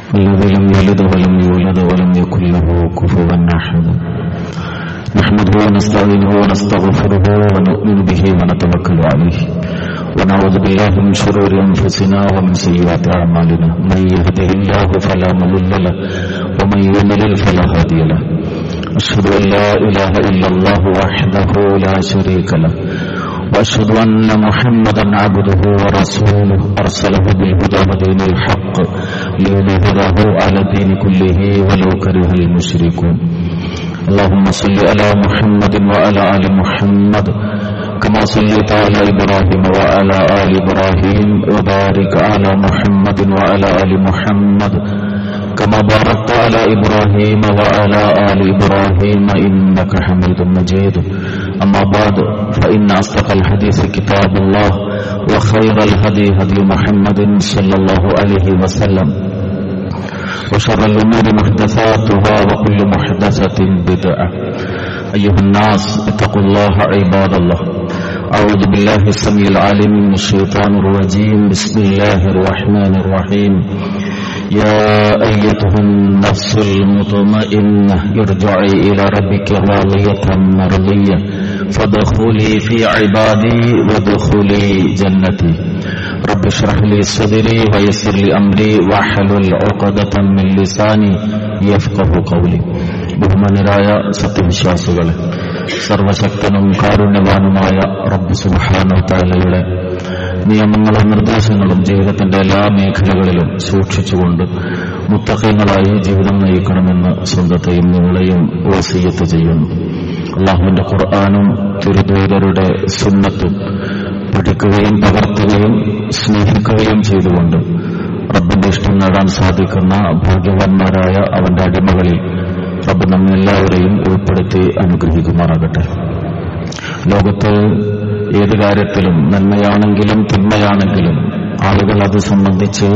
الذي لم يلد ولم يولد ولم يكن له كفوا أحد نحمده ونستعينه ونستغفره ونؤمن به ونتوكل عليه ونعوذ بالله من شرور أنفسنا ومن سيئات أعمالنا من يهده الله فلا مضل له ومن يضلل فلا هادي له أشهد أن لا إله إلا الله وحده لا شريك له وأشهد أن محمدا عبده ورسوله أرسله بالهدى ودين الحق ليظهره على الدين كله ولو كره المشركون اللهم صل على محمد وعلى آل محمد كما صليت على إبراهيم وعلى آل إبراهيم وبارك على محمد وعلى آل محمد كما باركت على إبراهيم وعلى آل إبراهيم إنك حميد مجيد أما بعد فإن أصدق الحديث كتاب الله وخير الهدي هدي محمد صلى الله عليه وسلم وشر الأمور محدثاتها وكل محدثة بدعة أيها الناس اتقوا الله عباد الله أعوذ بالله السميع العليم من الشيطان الرجيم بسم الله الرحمن الرحيم يا أيتها النفس المطمئنة ارجعي إلى ربك راضية مرضية فادخلي في عبادي وادخلي جنتي رب اشرح لي صدري ويسر لي أمري واحلل عقدة من لساني يفقه قولي ബഹുമാനരായ സത്യവിശ്വാസികളെ സർവശക്തനും കാരുണ്യവാനുമായ റബ്ബ് സുബാനോ താലയുടെ നിയമങ്ങളും നിർദ്ദേശങ്ങളും ജീവിതത്തിന്റെ എല്ലാ മേഖലകളിലും സൂക്ഷിച്ചുകൊണ്ട് മുത്തക്കങ്ങളായി ജീവിതം നയിക്കണമെന്ന് സ്വന്തത്തെയും നിങ്ങളെയും വസീയത്ത് ചെയ്യുന്നു അള്ളാഹുവിന്റെ ഖുർആാനും തിരുദൂതരുടെ സുന്നത്തും പഠിക്കുകയും പകർത്തുകയും സ്നേഹിക്കുകയും ചെയ്തുകൊണ്ട് റബ്ബിന്റെ ഇഷ്ടം നേടാൻ സാധിക്കുന്ന ഭാഗ്യവാന്മാരായ അവന്റെ അടിമകളിൽ റബ്ബ് നമ്മെല്ലാവരെയും ഉൾപ്പെടുത്തി അനുഗ്രഹിക്കുമാറാകട്ടെ ലോകത്ത് ഏത് കാര്യത്തിലും നന്മയാണെങ്കിലും തിന്മയാണെങ്കിലും ആളുകൾ അത് സംബന്ധിച്ച്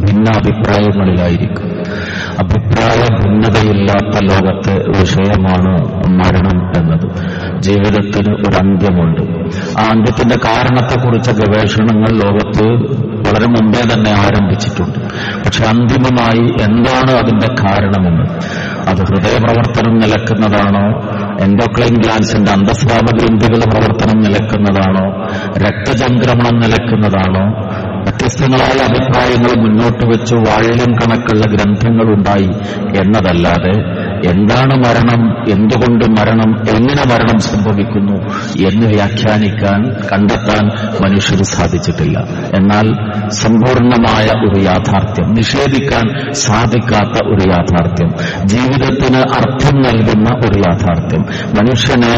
ഭിന്നാഭിപ്രായങ്ങളിലായിരിക്കും അഭിപ്രായ ഭിന്നതയില്ലാത്ത ലോകത്തെ വിഷയമാണ് മരണം എന്നത് ജീവിതത്തിന് ഒരു അന്ത്യമുണ്ട് ആ അന്ത്യത്തിന്റെ കാരണത്തെക്കുറിച്ച ഗവേഷണങ്ങൾ ലോകത്ത് വളരെ മുമ്പേ തന്നെ ആരംഭിച്ചിട്ടുണ്ട് പക്ഷെ അന്തിമമായി എന്താണ് അതിന്റെ കാരണമെന്ന് അത് ഹൃദയപ്രവർത്തനം നിലക്കുന്നതാണോ എൻഡോക്ലൈൻ ഗ്ലാൻസിന്റെ അന്തസ്രാവ ഗ്രന്ഥികളുടെ പ്രവർത്തനം നിലക്കുന്നതാണോ രക്തചംക്രമണം നിലക്കുന്നതാണോ വ്യത്യസ്തങ്ങളായ അഭിപ്രായങ്ങൾ മുന്നോട്ട് വെച്ച് വാഴിലും കണക്കുള്ള ഗ്രന്ഥങ്ങളുണ്ടായി എന്നതല്ലാതെ എന്താണ് മരണം എന്തുകൊണ്ട് മരണം എങ്ങനെ മരണം സംഭവിക്കുന്നു എന്ന് വ്യാഖ്യാനിക്കാൻ കണ്ടെത്താൻ മനുഷ്യന് സാധിച്ചിട്ടില്ല എന്നാൽ സമ്പൂർണമായ ഒരു യാഥാർത്ഥ്യം നിഷേധിക്കാൻ സാധിക്കാത്ത ഒരു യാഥാർത്ഥ്യം ജീവിതത്തിന് അർത്ഥം നൽകുന്ന ഒരു യാഥാർത്ഥ്യം മനുഷ്യനെ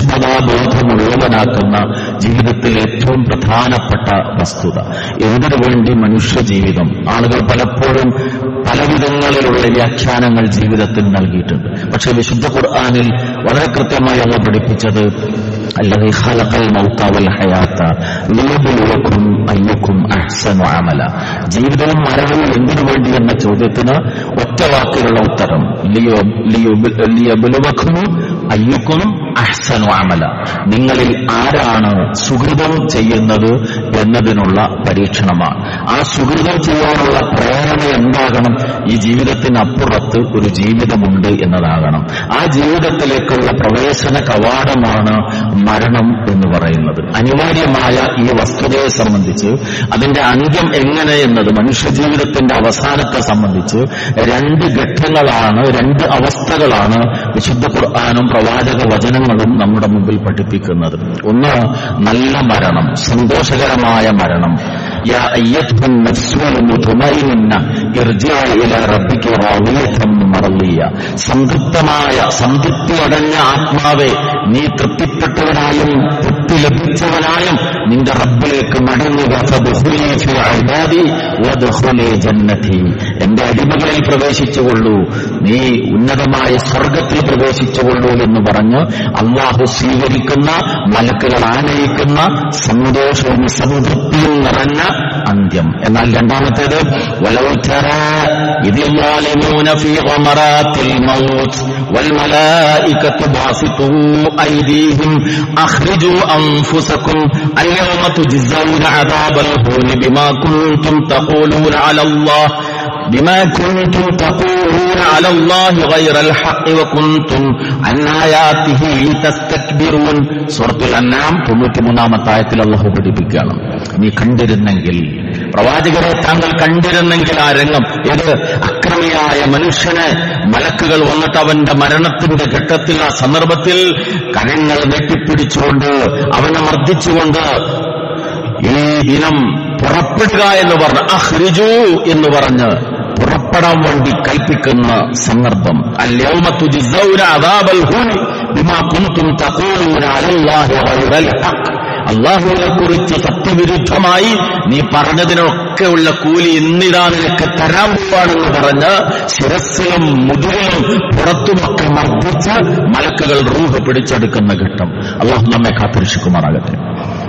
സൂക്ഷ്മതാബോധമുള്ളവനാക്കുന്ന ജീവിതത്തിൽ ഏറ്റവും പ്രധാനപ്പെട്ട വസ്തുത എന്തിനു വേണ്ടി മനുഷ്യ ജീവിതം ആളുകൾ പലപ്പോഴും പലവിധങ്ങളിലുള്ള വ്യാഖ്യാനങ്ങൾ ജീവിതത്തിൽ നൽകിയിട്ടുണ്ട് പക്ഷെ വിശുദ്ധ ഖുർആാനിൽ വളരെ കൃത്യമായി അല്ല പഠിപ്പിച്ചത് അല്ലെങ്കിൽ ഖലഖൽ മൗത വൽ ഹയാത്ത ലിയബ്ലുവക്കും അയ്യക്കും അഹ്സനു അമല ജീവിതവും മരണവും എന്തിനു വേണ്ടി എന്ന ചോദ്യത്തിന് ഒറ്റ വാക്കിലുള്ള ഉത്തരം ലിയബ്ലുവക്കും അയ്യക്കും അഹ്സനു അമല നിങ്ങളിൽ ആരാണ് സുഹൃതം ചെയ്യുന്നത് എന്നതിനുള്ള പരീക്ഷണമാണ് ആ സുഹൃതം ചെയ്യാനുള്ള പ്രേരണ എന്താകണം ഈ ജീവിതത്തിനപ്പുറത്ത് ഒരു ജീവിതമുണ്ട് എന്നതാകണം ആ ജീവിതത്തിലേക്കുള്ള പ്രവേശന കവാടമാണ് മരണം എന്ന് പറയുന്നത് അനിവാര്യമായ ഈ വസ്തുതയെ സംബന്ധിച്ച് അതിന്റെ അന്ത്യം എങ്ങനെ എന്നത് മനുഷ്യജീവിതത്തിന്റെ അവസാനത്തെ സംബന്ധിച്ച് രണ്ട് ഘട്ടങ്ങളാണ് രണ്ട് അവസ്ഥകളാണ് വിശുദ്ധ ഖുർആാനും പ്രവാചക വചനങ്ങളും നമ്മുടെ മുമ്പിൽ പഠിപ്പിക്കുന്നത് ഒന്ന് നല്ല മരണം സന്തോഷകരമായ മരണം യാ അയ്യത്തുഹൻ നഫ്സുൽ മുത്മഇന്ന ഇർജിഇ ഇലാ റബ്ബിക റാദിയതൻ മർദിയ സംതൃപ്തമായ സംതൃപ്തി അടഞ്ഞ ആത്മാവെ നീ തൃപ്തിപ്പെട്ടവനായും തൃപ്തി ലഭിച്ചവനായും നിന്റെ റബ്ബിലേക്ക് മടങ്ങുക ഫദ്ഖുലി ഫി ഇബാദി വദ്ഖുലി ജന്നതി എന്റെ അടിമകളിൽ പ്രവേശിച്ചുകൊള്ളൂ നീ ഉന്നതമായ സ്വർഗത്തിൽ പ്രവേശിച്ചുകൊള്ളൂ എന്ന് പറഞ്ഞ് അള്ളാഹു സ്വീകരിക്കുന്ന മലക്കുകൾ ആനയിക്കുന്ന സന്തോഷവും സംതൃപ്തിയും നിറഞ്ഞ അന്ത്യം എന്നാൽ രണ്ടാമത്തേത് വലൗ തരാ ഇതിൽ ظالمون في غمرات الموت والملائكة باسطوا أيديهم أخرجوا أنفسكم اليوم تجزون عذاب الهون بما كنتم تقولون على الله بما كنتم تقولون على الله غير الحق وكنتم عن آياته تستكبرون സൂറത്തുൽ അന്നാം തൊണ്ണൂറ്റി മൂന്നാമത്തെ ആയത്തിൽ അള്ളാഹു പഠിപ്പിക്കുകയാണ് നീ കണ്ടിരുന്നെങ്കിൽ പ്രവാചകരെ താങ്കൾ കണ്ടിരുന്നെങ്കിൽ ആ രംഗം ഇത് അക്രമിയായ മനുഷ്യന് മലക്കുകൾ വന്നിട്ട് അവന്റെ മരണത്തിന്റെ ഘട്ടത്തിൽ ആ സന്ദർഭത്തിൽ കരങ്ങൾ നെട്ടിപ്പിടിച്ചുകൊണ്ട് അവനെ മർദ്ദിച്ചുകൊണ്ട് ഈ ദിനം പുറപ്പെടുക എന്ന് പറഞ്ഞ് അഹ്രിജു എന്ന് പറഞ്ഞ് പുറപ്പെടാൻ വേണ്ടി കൽപ്പിക്കുന്ന സന്ദർഭം അല്യൗമ തുജ്സൗന അദാബൽ ഹൂനി ബിമാ കുൻതും തഖൂലൂന അലല്ലാഹി ഗൈറൽ ഹഖ് അള്ളാഹുവിനെ കുറിച്ച് സത്യവിരുദ്ധമായി നീ പറഞ്ഞതിനൊക്കെയുള്ള കൂലി ഇന്നിതാ നിനക്ക് തരാൻ പോവാണെന്ന് പറഞ്ഞ് ശിരസ്സിലും മുതുകിലും പുറത്തുമൊക്കെ മർദ്ദിച്ച് മലക്കുകൾ റൂഹ് പിടിച്ചെടുക്കുന്ന ഘട്ടം അള്ളാഹു നമ്മെ കാത്തിരിക്കുമാറാകട്ടെ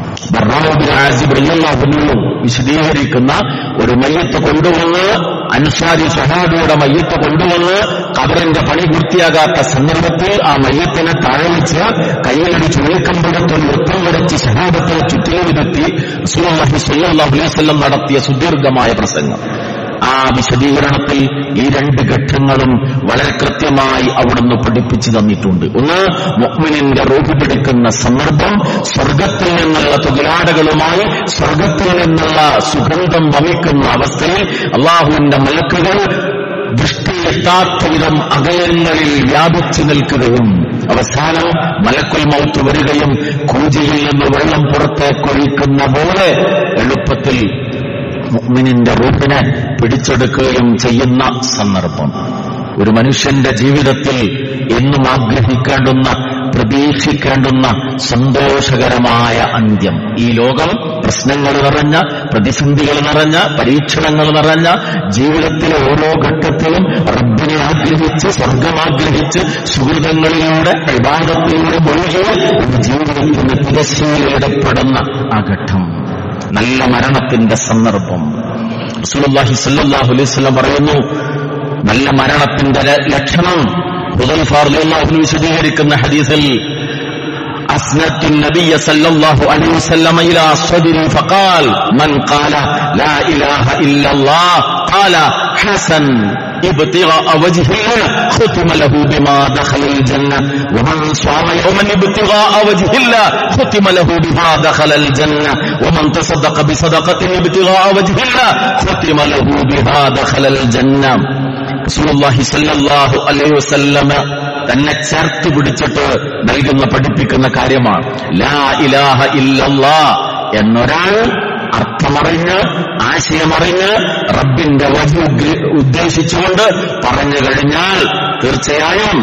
വിശദീകരിക്കുന്ന ഒരു മയ്യത്ത് കൊണ്ടുവന്ന് അൻസാരി ഷഹാബിയുടെ മയ്യത്ത് കൊണ്ടുവന്ന് കബറിന്റെ പണി പൂർത്തിയാകാത്ത സന്ദർഭത്തിൽ ആ മയ്യത്തിനെ താഴെ വെച്ച് കയ്യിലൊരു ചുഴക്കമ്പഴത്തിൽ വൃത്തം വരച്ച് ഷഹാബത്തെ ചുറ്റിലുവിരുത്തി റസൂലുള്ളാഹി സ്വല്ലല്ലാഹു അലൈഹി വസല്ലം നടത്തിയ സുദീർഘമായ പ്രസംഗം ആ വിശദീകരണത്തിൽ ഈ രണ്ട് ഘട്ടങ്ങളും വളരെ കൃത്യമായി അവിടുന്ന് പഠിപ്പിച്ചു തന്നിട്ടുണ്ട് ഒന്ന് മുഅ്മിനിന്റെ റൂഹ് പിടിക്കുന്ന സന്ദർഭം സ്വർഗത്തിൽ നിന്നുള്ള തുകിലാടകളുമായി സ്വർഗത്തിൽ നിന്നുള്ള സുഗന്ധം വമിക്കുന്ന അവസ്ഥയിൽ അള്ളാഹുവിന്റെ മലക്കുകൾ ദൃഷ്ടിയെത്താത്ത വിധം അകലങ്ങളിൽ വ്യാപിച്ചു നിൽക്കുകയും അവസാനം മലക്കുൽ മൗത്ത് വരികയും കൂജിയിൽ നിന്ന് വെള്ളം പുറത്തേക്കൊഴിക്കുന്ന പോലെ എളുപ്പത്തിൽ മുഅ്മിനിന്റെ റൂഹിനെ പിടിച്ചെടുക്കുകയും ചെയ്യുന്ന സന്ദർഭം ഒരു മനുഷ്യന്റെ ജീവിതത്തിൽ എന്നും ആഗ്രഹിക്കേണ്ടുന്ന പ്രതീക്ഷിക്കേണ്ടുന്ന സന്തോഷകരമായ അന്ത്യം ഈ ലോകം പ്രശ്നങ്ങൾ നിറഞ്ഞ പ്രതിസന്ധികൾ നിറഞ്ഞ പരീക്ഷണങ്ങൾ നിറഞ്ഞ ജീവിതത്തിലെ ഓരോ ഘട്ടത്തിലും റബ്ബിനെ ആഗ്രഹിച്ച് സ്വർഗം ആഗ്രഹിച്ച് സുഹൃതങ്ങളിലൂടെ വിവാദത്തിലൂടെ മുഴുകി ജീവിതത്തിന് തിരശ്ശീലയിടപ്പെടുന്ന ആ ഘട്ടം നല്ല മരണത്തിന്റെ സന്ദർഭം റസൂലുള്ളാഹി സ്വല്ലല്ലാഹു അലൈഹി വസല്ലം പറയുന്നു നല്ല മരണത്തിന്റെ ല- ലക്ഷണം ഹുദൈഫ റളിയല്ലാഹു അൻഹു വിശദീകരിക്കുന്ന ഹദീസിൽ أسندت النبي صلى الله عليه وسلم إلى صدري فقال من قال لا إله إلا الله قال حسن ابتغاء وجه الله ختم له بما دخل الجنة ومن صام يوما ابتغاء وجه الله ختم له بما دخل الجنة ومن تصدق بصدقة ابتغاء وجه الله ختم له بها دخل الجنة റസൂലുള്ളാഹി സല്ലല്ലാഹു അലൈഹി വസല്ലമ തന്നെ ചേർത്ത് പിടിച്ചിട്ട് നൽകുന്ന പഠിപ്പിക്കുന്ന കാര്യമാണ് ലാ ഇലാഹ ഇല്ലല്ലാ എന്നൊരാൾ അർത്ഥമറിഞ്ഞ് ആശയമറിഞ്ഞ് റബ്ബിന്റെ വജു ഉദ്ദേശിച്ചുകൊണ്ട് പറഞ്ഞു കഴിഞ്ഞാൽ തീർച്ചയായും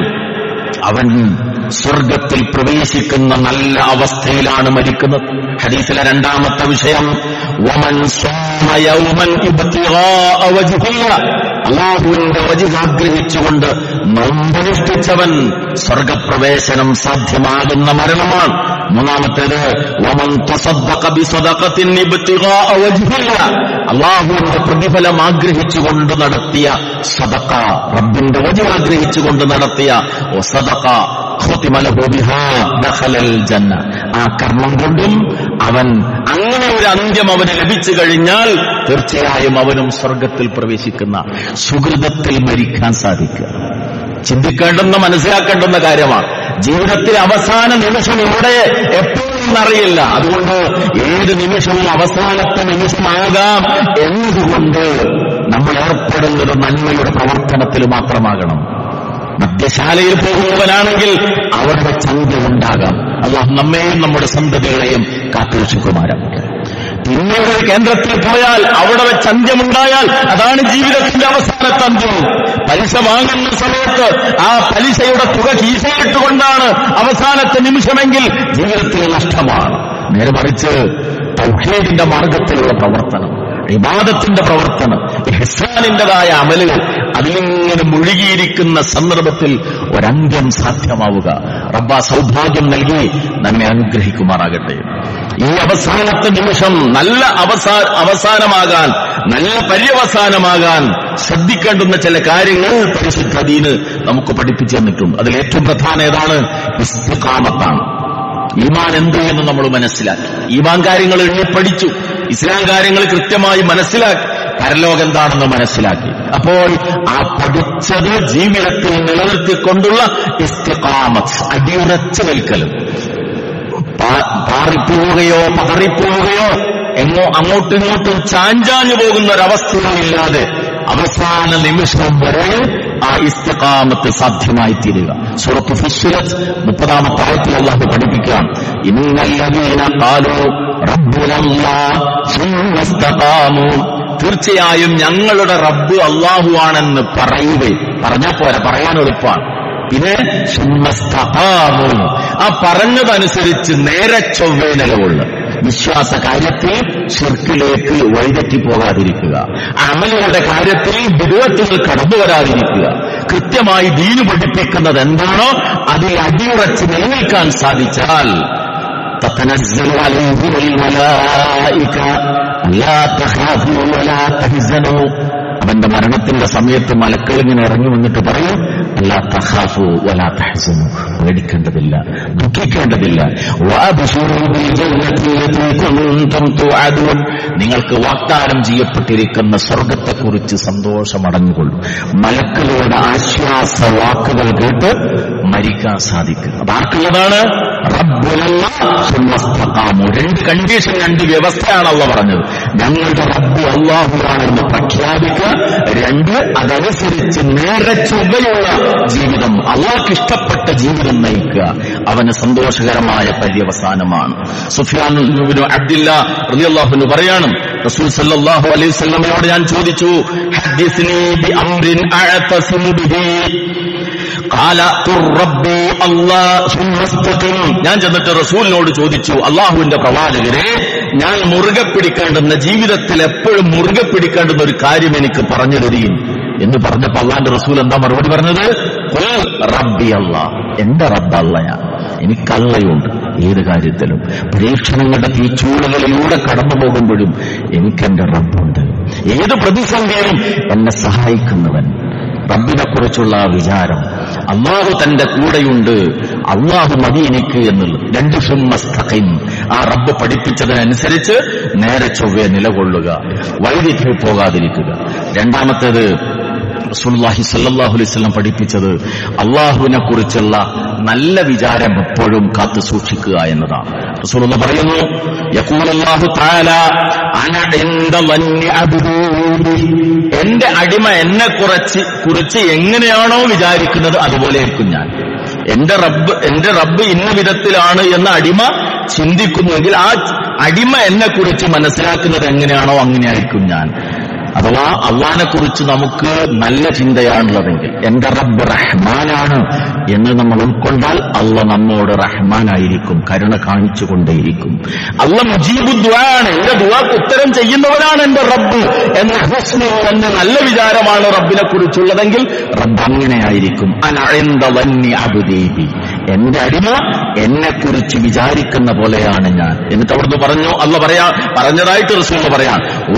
അവൻ സ്വർഗത്തിൽ പ്രവേശിക്കുന്ന നല്ല അവസ്ഥയിലാണ് മരിക്കുന്നത് ഹദീസിലെ രണ്ടാമത്തെ വിഷയം വമൻ സ്വാമ യൗമൻ ഇബ്തിഗാഅ വജ്ഹില്ല. അള്ളാഹുവിന്റെ വജുഹ് ആഗ്രഹിച്ചുകൊണ്ട് നോമ്പനുഷ്ഠിച്ചവൻ സ്വർഗപ്രവേശനം സാധ്യമാകുന്ന മരണമാണ് മൂന്നാമത്തേത് വമൻ തസദ്ദഖ ബിസദഖത്തിൻ ഇബ്തിഗാഅ വജ്ഹില്ല. അള്ളാഹുവിന്റെ പ്രതിഫലം ആഗ്രഹിച്ചുകൊണ്ട് നടത്തിയ സദഖ റബ്ബിന്റെ വജു ആഗ്രഹിച്ചുകൊണ്ട് നടത്തിയ ഓ സദഖ ഖുതിമ ലഹു ബിഹാ ദഖലൽ ജന്ന ആ കർമ്മം കൊണ്ടും അവൻ അങ്ങനെ ഒരു അന്ത്യം അവന് ലഭിച്ചു കഴിഞ്ഞാൽ തീർച്ചയായും അവനും സ്വർഗത്തിൽ പ്രവേശിക്കുന്ന സുഹൃതത്തിൽ മരിക്കാൻ സാധിക്കുക ചിന്തിക്കേണ്ടുന്ന മനസ്സിലാക്കേണ്ടുന്ന കാര്യമാണ് ജീവിതത്തിലെ അവസാന നിമിഷം ഇവിടെ എപ്പോഴും അറിയില്ല അതുകൊണ്ട് ഏത് നിമിഷവും അവസാനത്തെ നിമിഷമാകാം എന്നതുകൊണ്ട് നമ്മൾ ഏർപ്പെടുന്നത് നന്മയുടെ പ്രവർത്തനത്തിൽ മാത്രമാകണം മദ്യശാലയിൽ പോകുന്നവനാണെങ്കിൽ അവിടെ ചന്തയുണ്ടാകാം അള്ളാഹ് നമ്മെയും നമ്മുടെ സന്തതികളെയും കാത്തുരക്ഷിക്കുമാരാകട്ടെ പിന്നീട് കേന്ദ്രത്തിൽ പോയാൽ അവിടെ വെച്ച് അന്ത്യമുണ്ടായാൽ അതാണ് ജീവിതത്തിന്റെ അവസാനത്തെ അന്ത്യം പലിശ വാങ്ങുന്ന സമയത്ത് ആ പലിശയുടെ തുക കീശയിട്ടുകൊണ്ടാണ് അവസാനത്തെ നിമിഷമെങ്കിൽ ജീവിതത്തിൽ നഷ്ടമാണ് നേരെ മറിച്ച് തൗഹീദിന്റെ മാർഗത്തിലുള്ള പ്രവർത്തനം ഇബാദത്തിന്റെ പ്രവർത്തനം ഹിസാനിന്റേതായ അമലുകൾ അതിലിങ്ങനെ മുഴുകിയിരിക്കുന്ന സന്ദർഭത്തിൽ ഒരന്ത്യം സാധ്യമാവുക റബ്ബ സൗഭാഗ്യം നൽകി നമ്മെ അനുഗ്രഹിക്കുമാറാകട്ടെ ഈ അവസാനത്തെ നിമിഷം നല്ല അവസാ അവസാനമാകാൻ നല്ല പര്യവസാനമാകാൻ ശ്രദ്ധിക്കേണ്ടുന്ന ചില കാര്യങ്ങൾ പരിശുദ്ധ ദീന് നമുക്ക് പഠിപ്പിച്ചു തന്നിട്ടുണ്ട് അതിൽ ഏറ്റവും പ്രധാന ഏതാണ് ഇസ്തിഖാമത്താണ് ഈമാൻ എന്ത് എന്ന് നമ്മൾ മനസ്സിലാക്കി ഈമാൻ കാര്യങ്ങൾ എണ്ണി പഠിച്ചു ഇസ്ലാം കാര്യങ്ങൾ കൃത്യമായി മനസ്സിലാക്കി പരലോകം എന്താണെന്ന് മനസ്സിലാക്കി അപ്പോൾ ആ പഠിച്ചത് ജീവിതത്തിൽ നിലനിർത്തിക്കൊണ്ടുള്ള ഇസ്തിഖാമത്ത് അടിയുറച്ചു നിൽക്കലും പാ- പാറിപ്പോവുകയോ പതറിപ്പോവുകയോ എങ്ങോ അങ്ങോട്ടും ഇങ്ങോട്ടും ചാഞ്ചാഞ്ഞു പോകുന്ന ഒരവസ്ഥയുമില്ലാതെ അവസാന നിമിഷം വരെ ആ ഇസ്തകാമത്ത് സാധ്യമായി തീരുക സൂറത്ത് ഫുസ്സുലത്ത് മുപ്പതാമത്തെ ആയത്തിൽ അള്ളാഹു പഠിപ്പിക്കാം ഇന്നല്ലവീന കാലോ റബ്ബുനല്ലാഹു തീർച്ചയായും ഞങ്ങളുടെ റബ്ബ് അള്ളാഹു ആണെന്ന് പറയുകയും പറഞ്ഞാൽ പോരാ പറയാൻ എളുപ്പമാണ് പിന്നെ സുമ്മസ്തഖാമു. ആ പറഞ്ഞതനുസരിച്ച് നേരെ ചൊവ്വേ നിലകൊള്ള വിശ്വാസ കാര്യത്തിൽ ഷിർക്കിലേക്ക് വഴിതെറ്റി പോകാതിരിക്കുക അമലുകളുടെ കാര്യത്തിൽ വിദുവത്തുകൾ കടന്നു വരാതിരിക്കുക കൃത്യമായി ദീന് പഠിപ്പിക്കുന്നത് എന്താണോ അതിൽ അടിയുറച്ച് നിലനിൽക്കാൻ സാധിച്ചാൽ تتنزل عليهم الملائكة لا تخافوا ولا تحزنوا അവന്റെ മരണത്തിന്റെ സമയത്ത് മലക്കൾ ഇങ്ങനെ ഇറങ്ങി വന്നിട്ട് പറയും അല്ലാ തഹാഫു വലാ തഹസനു പേടിക്കേണ്ടതില്ല ദുഃഖിക്കേണ്ടതില്ല വഅബ്ശിറൂ ബിൽ ജന്നത്തി ലത്തി കുൻതും തുഅദൂൻ നിങ്ങൾക്ക് വാഗ്ദാനം ചെയ്യപ്പെട്ടിരിക്കുന്ന സ്വർഗത്തെക്കുറിച്ച് സന്തോഷമടഞ്ഞുകൊള്ളു മലക്കളുടെ ആശ്വാസ വാക്കുകൾ കേട്ട് മരിക്കാൻ സാധിക്കും അത് ആർക്കുള്ളതാണ് റബ്ബുലല്ലാ സുമ്മസ്തഖാമു. രണ്ട് കണ്ടീഷൻ രണ്ട് വ്യവസ്ഥയാണ് അള്ള പറഞ്ഞത് ഞങ്ങളുടെ റബ്ബ് അള്ളാഹുവാണെന്ന് പ്രഖ്യാപിക്കുക രണ്ട് അതനുസരിച്ച് നേരെ ചൊവ്വയുള്ള ജീവിതം അള്ളാഹ്ക്ക് ഇഷ്ടപ്പെട്ട ജീവിതം നയിക്കുക അവന് സന്തോഷകരമായ പര്യവസാനമാണ് സുഫിയാൻ ഇബ്നു അബ്ദില്ല റളിയല്ലാഹു പറയാണ് റസൂൽ സല്ലല്ലാഹു അലൈഹി വസല്ലമയോട് ഞാൻ ചോദിച്ചു ഹദ്ദിസ്നി ബി അംറിൻ അഅതസിമു ബിഹി ഖാല ഖുർ റബ്ബി അല്ലാഹ് സുമ്മ ഇസ്തഖിം. ഞാൻ ചെന്നിട്ട് റസൂലിനോട് ചോദിച്ചു അള്ളാഹുവിന്റെ പ്രവാചകരെ ഞാൻ മുറുകെ പിടിക്കേണ്ടുന്ന ജീവിതത്തിൽ എപ്പോഴും മുറുകെ പിടിക്കേണ്ടുന്ന ഒരു കാര്യം എനിക്ക് പറഞ്ഞു തരികയും എന്ന് പറഞ്ഞപ്പോ അള്ളാന്റെ റസൂൽ എന്താ മറുപടി പറഞ്ഞത് ഖുൽ റബ്ബി അല്ലാ എന്റെ റബ്ബ് അല്ലയാ എനിക്കല്ലയുണ്ട് ഏത് കാര്യത്തിലും പരീക്ഷണങ്ങളുടെ തീച്ചൂടുകളിലൂടെ കടന്നു പോകുമ്പോഴും എനിക്കെന്റെ റബ്ബുണ്ട് ഏത് പ്രതിസന്ധിയിലും എന്നെ സഹായിക്കുന്നവൻ റബ്ബിനെ കുറിച്ചുള്ള ആ വിചാരം അള്ളാഹു തന്റെ കൂടെയുണ്ട് അള്ളാഹു മതി എനിക്ക് എന്നുള്ളത് രണ്ട് സുമ്മസ്തഖിൻ ആ റബ്ബ് പഠിപ്പിച്ചതിനനുസരിച്ച് നേരെ ചൊവ്വെ നിലകൊള്ളുക വൈദ്യുതി പോകാതിരിക്കുക രണ്ടാമത്തേത് റസൂലുള്ളാഹി സ്വല്ലല്ലാഹു അലൈഹി വസല്ലം പഠിപ്പിച്ചത് അള്ളാഹുവിനെ കുറിച്ചുള്ള നല്ല വിചാരം എപ്പോഴും കാത്തു സൂക്ഷിക്കുക എന്നതാണ് റസൂലുള്ള പറയുന്നു യഖൂലുല്ലാഹു തആല അന ഇൻദ വന്നി അബ്ദി ബി. എന്റെ അടിമ എന്നെ കുറച്ച് കുറിച്ച് എങ്ങനെയാണോ വിചാരിക്കുന്നത് അതുപോലെ ആയിരിക്കും ഞാൻ എന്റെ റബ്ബ് എന്റെ റബ്ബ് ഇന്ന വിധത്തിലാണ് എന്ന അടിമ ചിന്തിക്കുന്നുവെങ്കിൽ ആ അടിമ എന്നെ കുറിച്ച് മനസ്സിലാക്കുന്നത് എങ്ങനെയാണോ അങ്ങനെയായിരിക്കും ഞാൻ അഥവാ അള്ളാനെ കുറിച്ച് നമുക്ക് നല്ല ചിന്തയാണുള്ളതെങ്കിൽ എന്റെ റബ്ബ് റഹ്മാനാണ് എന്ന് നമ്മൾ ഉൾക്കൊണ്ടാൽ അള്ള നമ്മോട് റഹ്മാനായിരിക്കും കരുണ കാണിച്ചുകൊണ്ടേയിരിക്കും അള്ള മുജീബുദ്വാണ് എന്റെ ദുവാക്ക് ഉത്തരം ചെയ്യുന്നവനാണ് എന്റെ റബ്ബ് എന്ന ഹുസ്നു എന്ന നല്ല വിചാരമാണ് റബ്ബിനെ കുറിച്ചുള്ളതെങ്കിൽ റബ്ബ് അങ്ങനെയായിരിക്കും അനഴന്ത വന്നി അബുദീബി എന്റെ അടിമ എന്നെ കുറിച്ച് വിചാരിക്കുന്ന പോലെയാണ് ഞാൻ എന്നിട്ട് അവിടുന്ന് പറഞ്ഞു അല്ല പറയാ പറഞ്ഞതായിട്ട് റസൂൽ പറയാം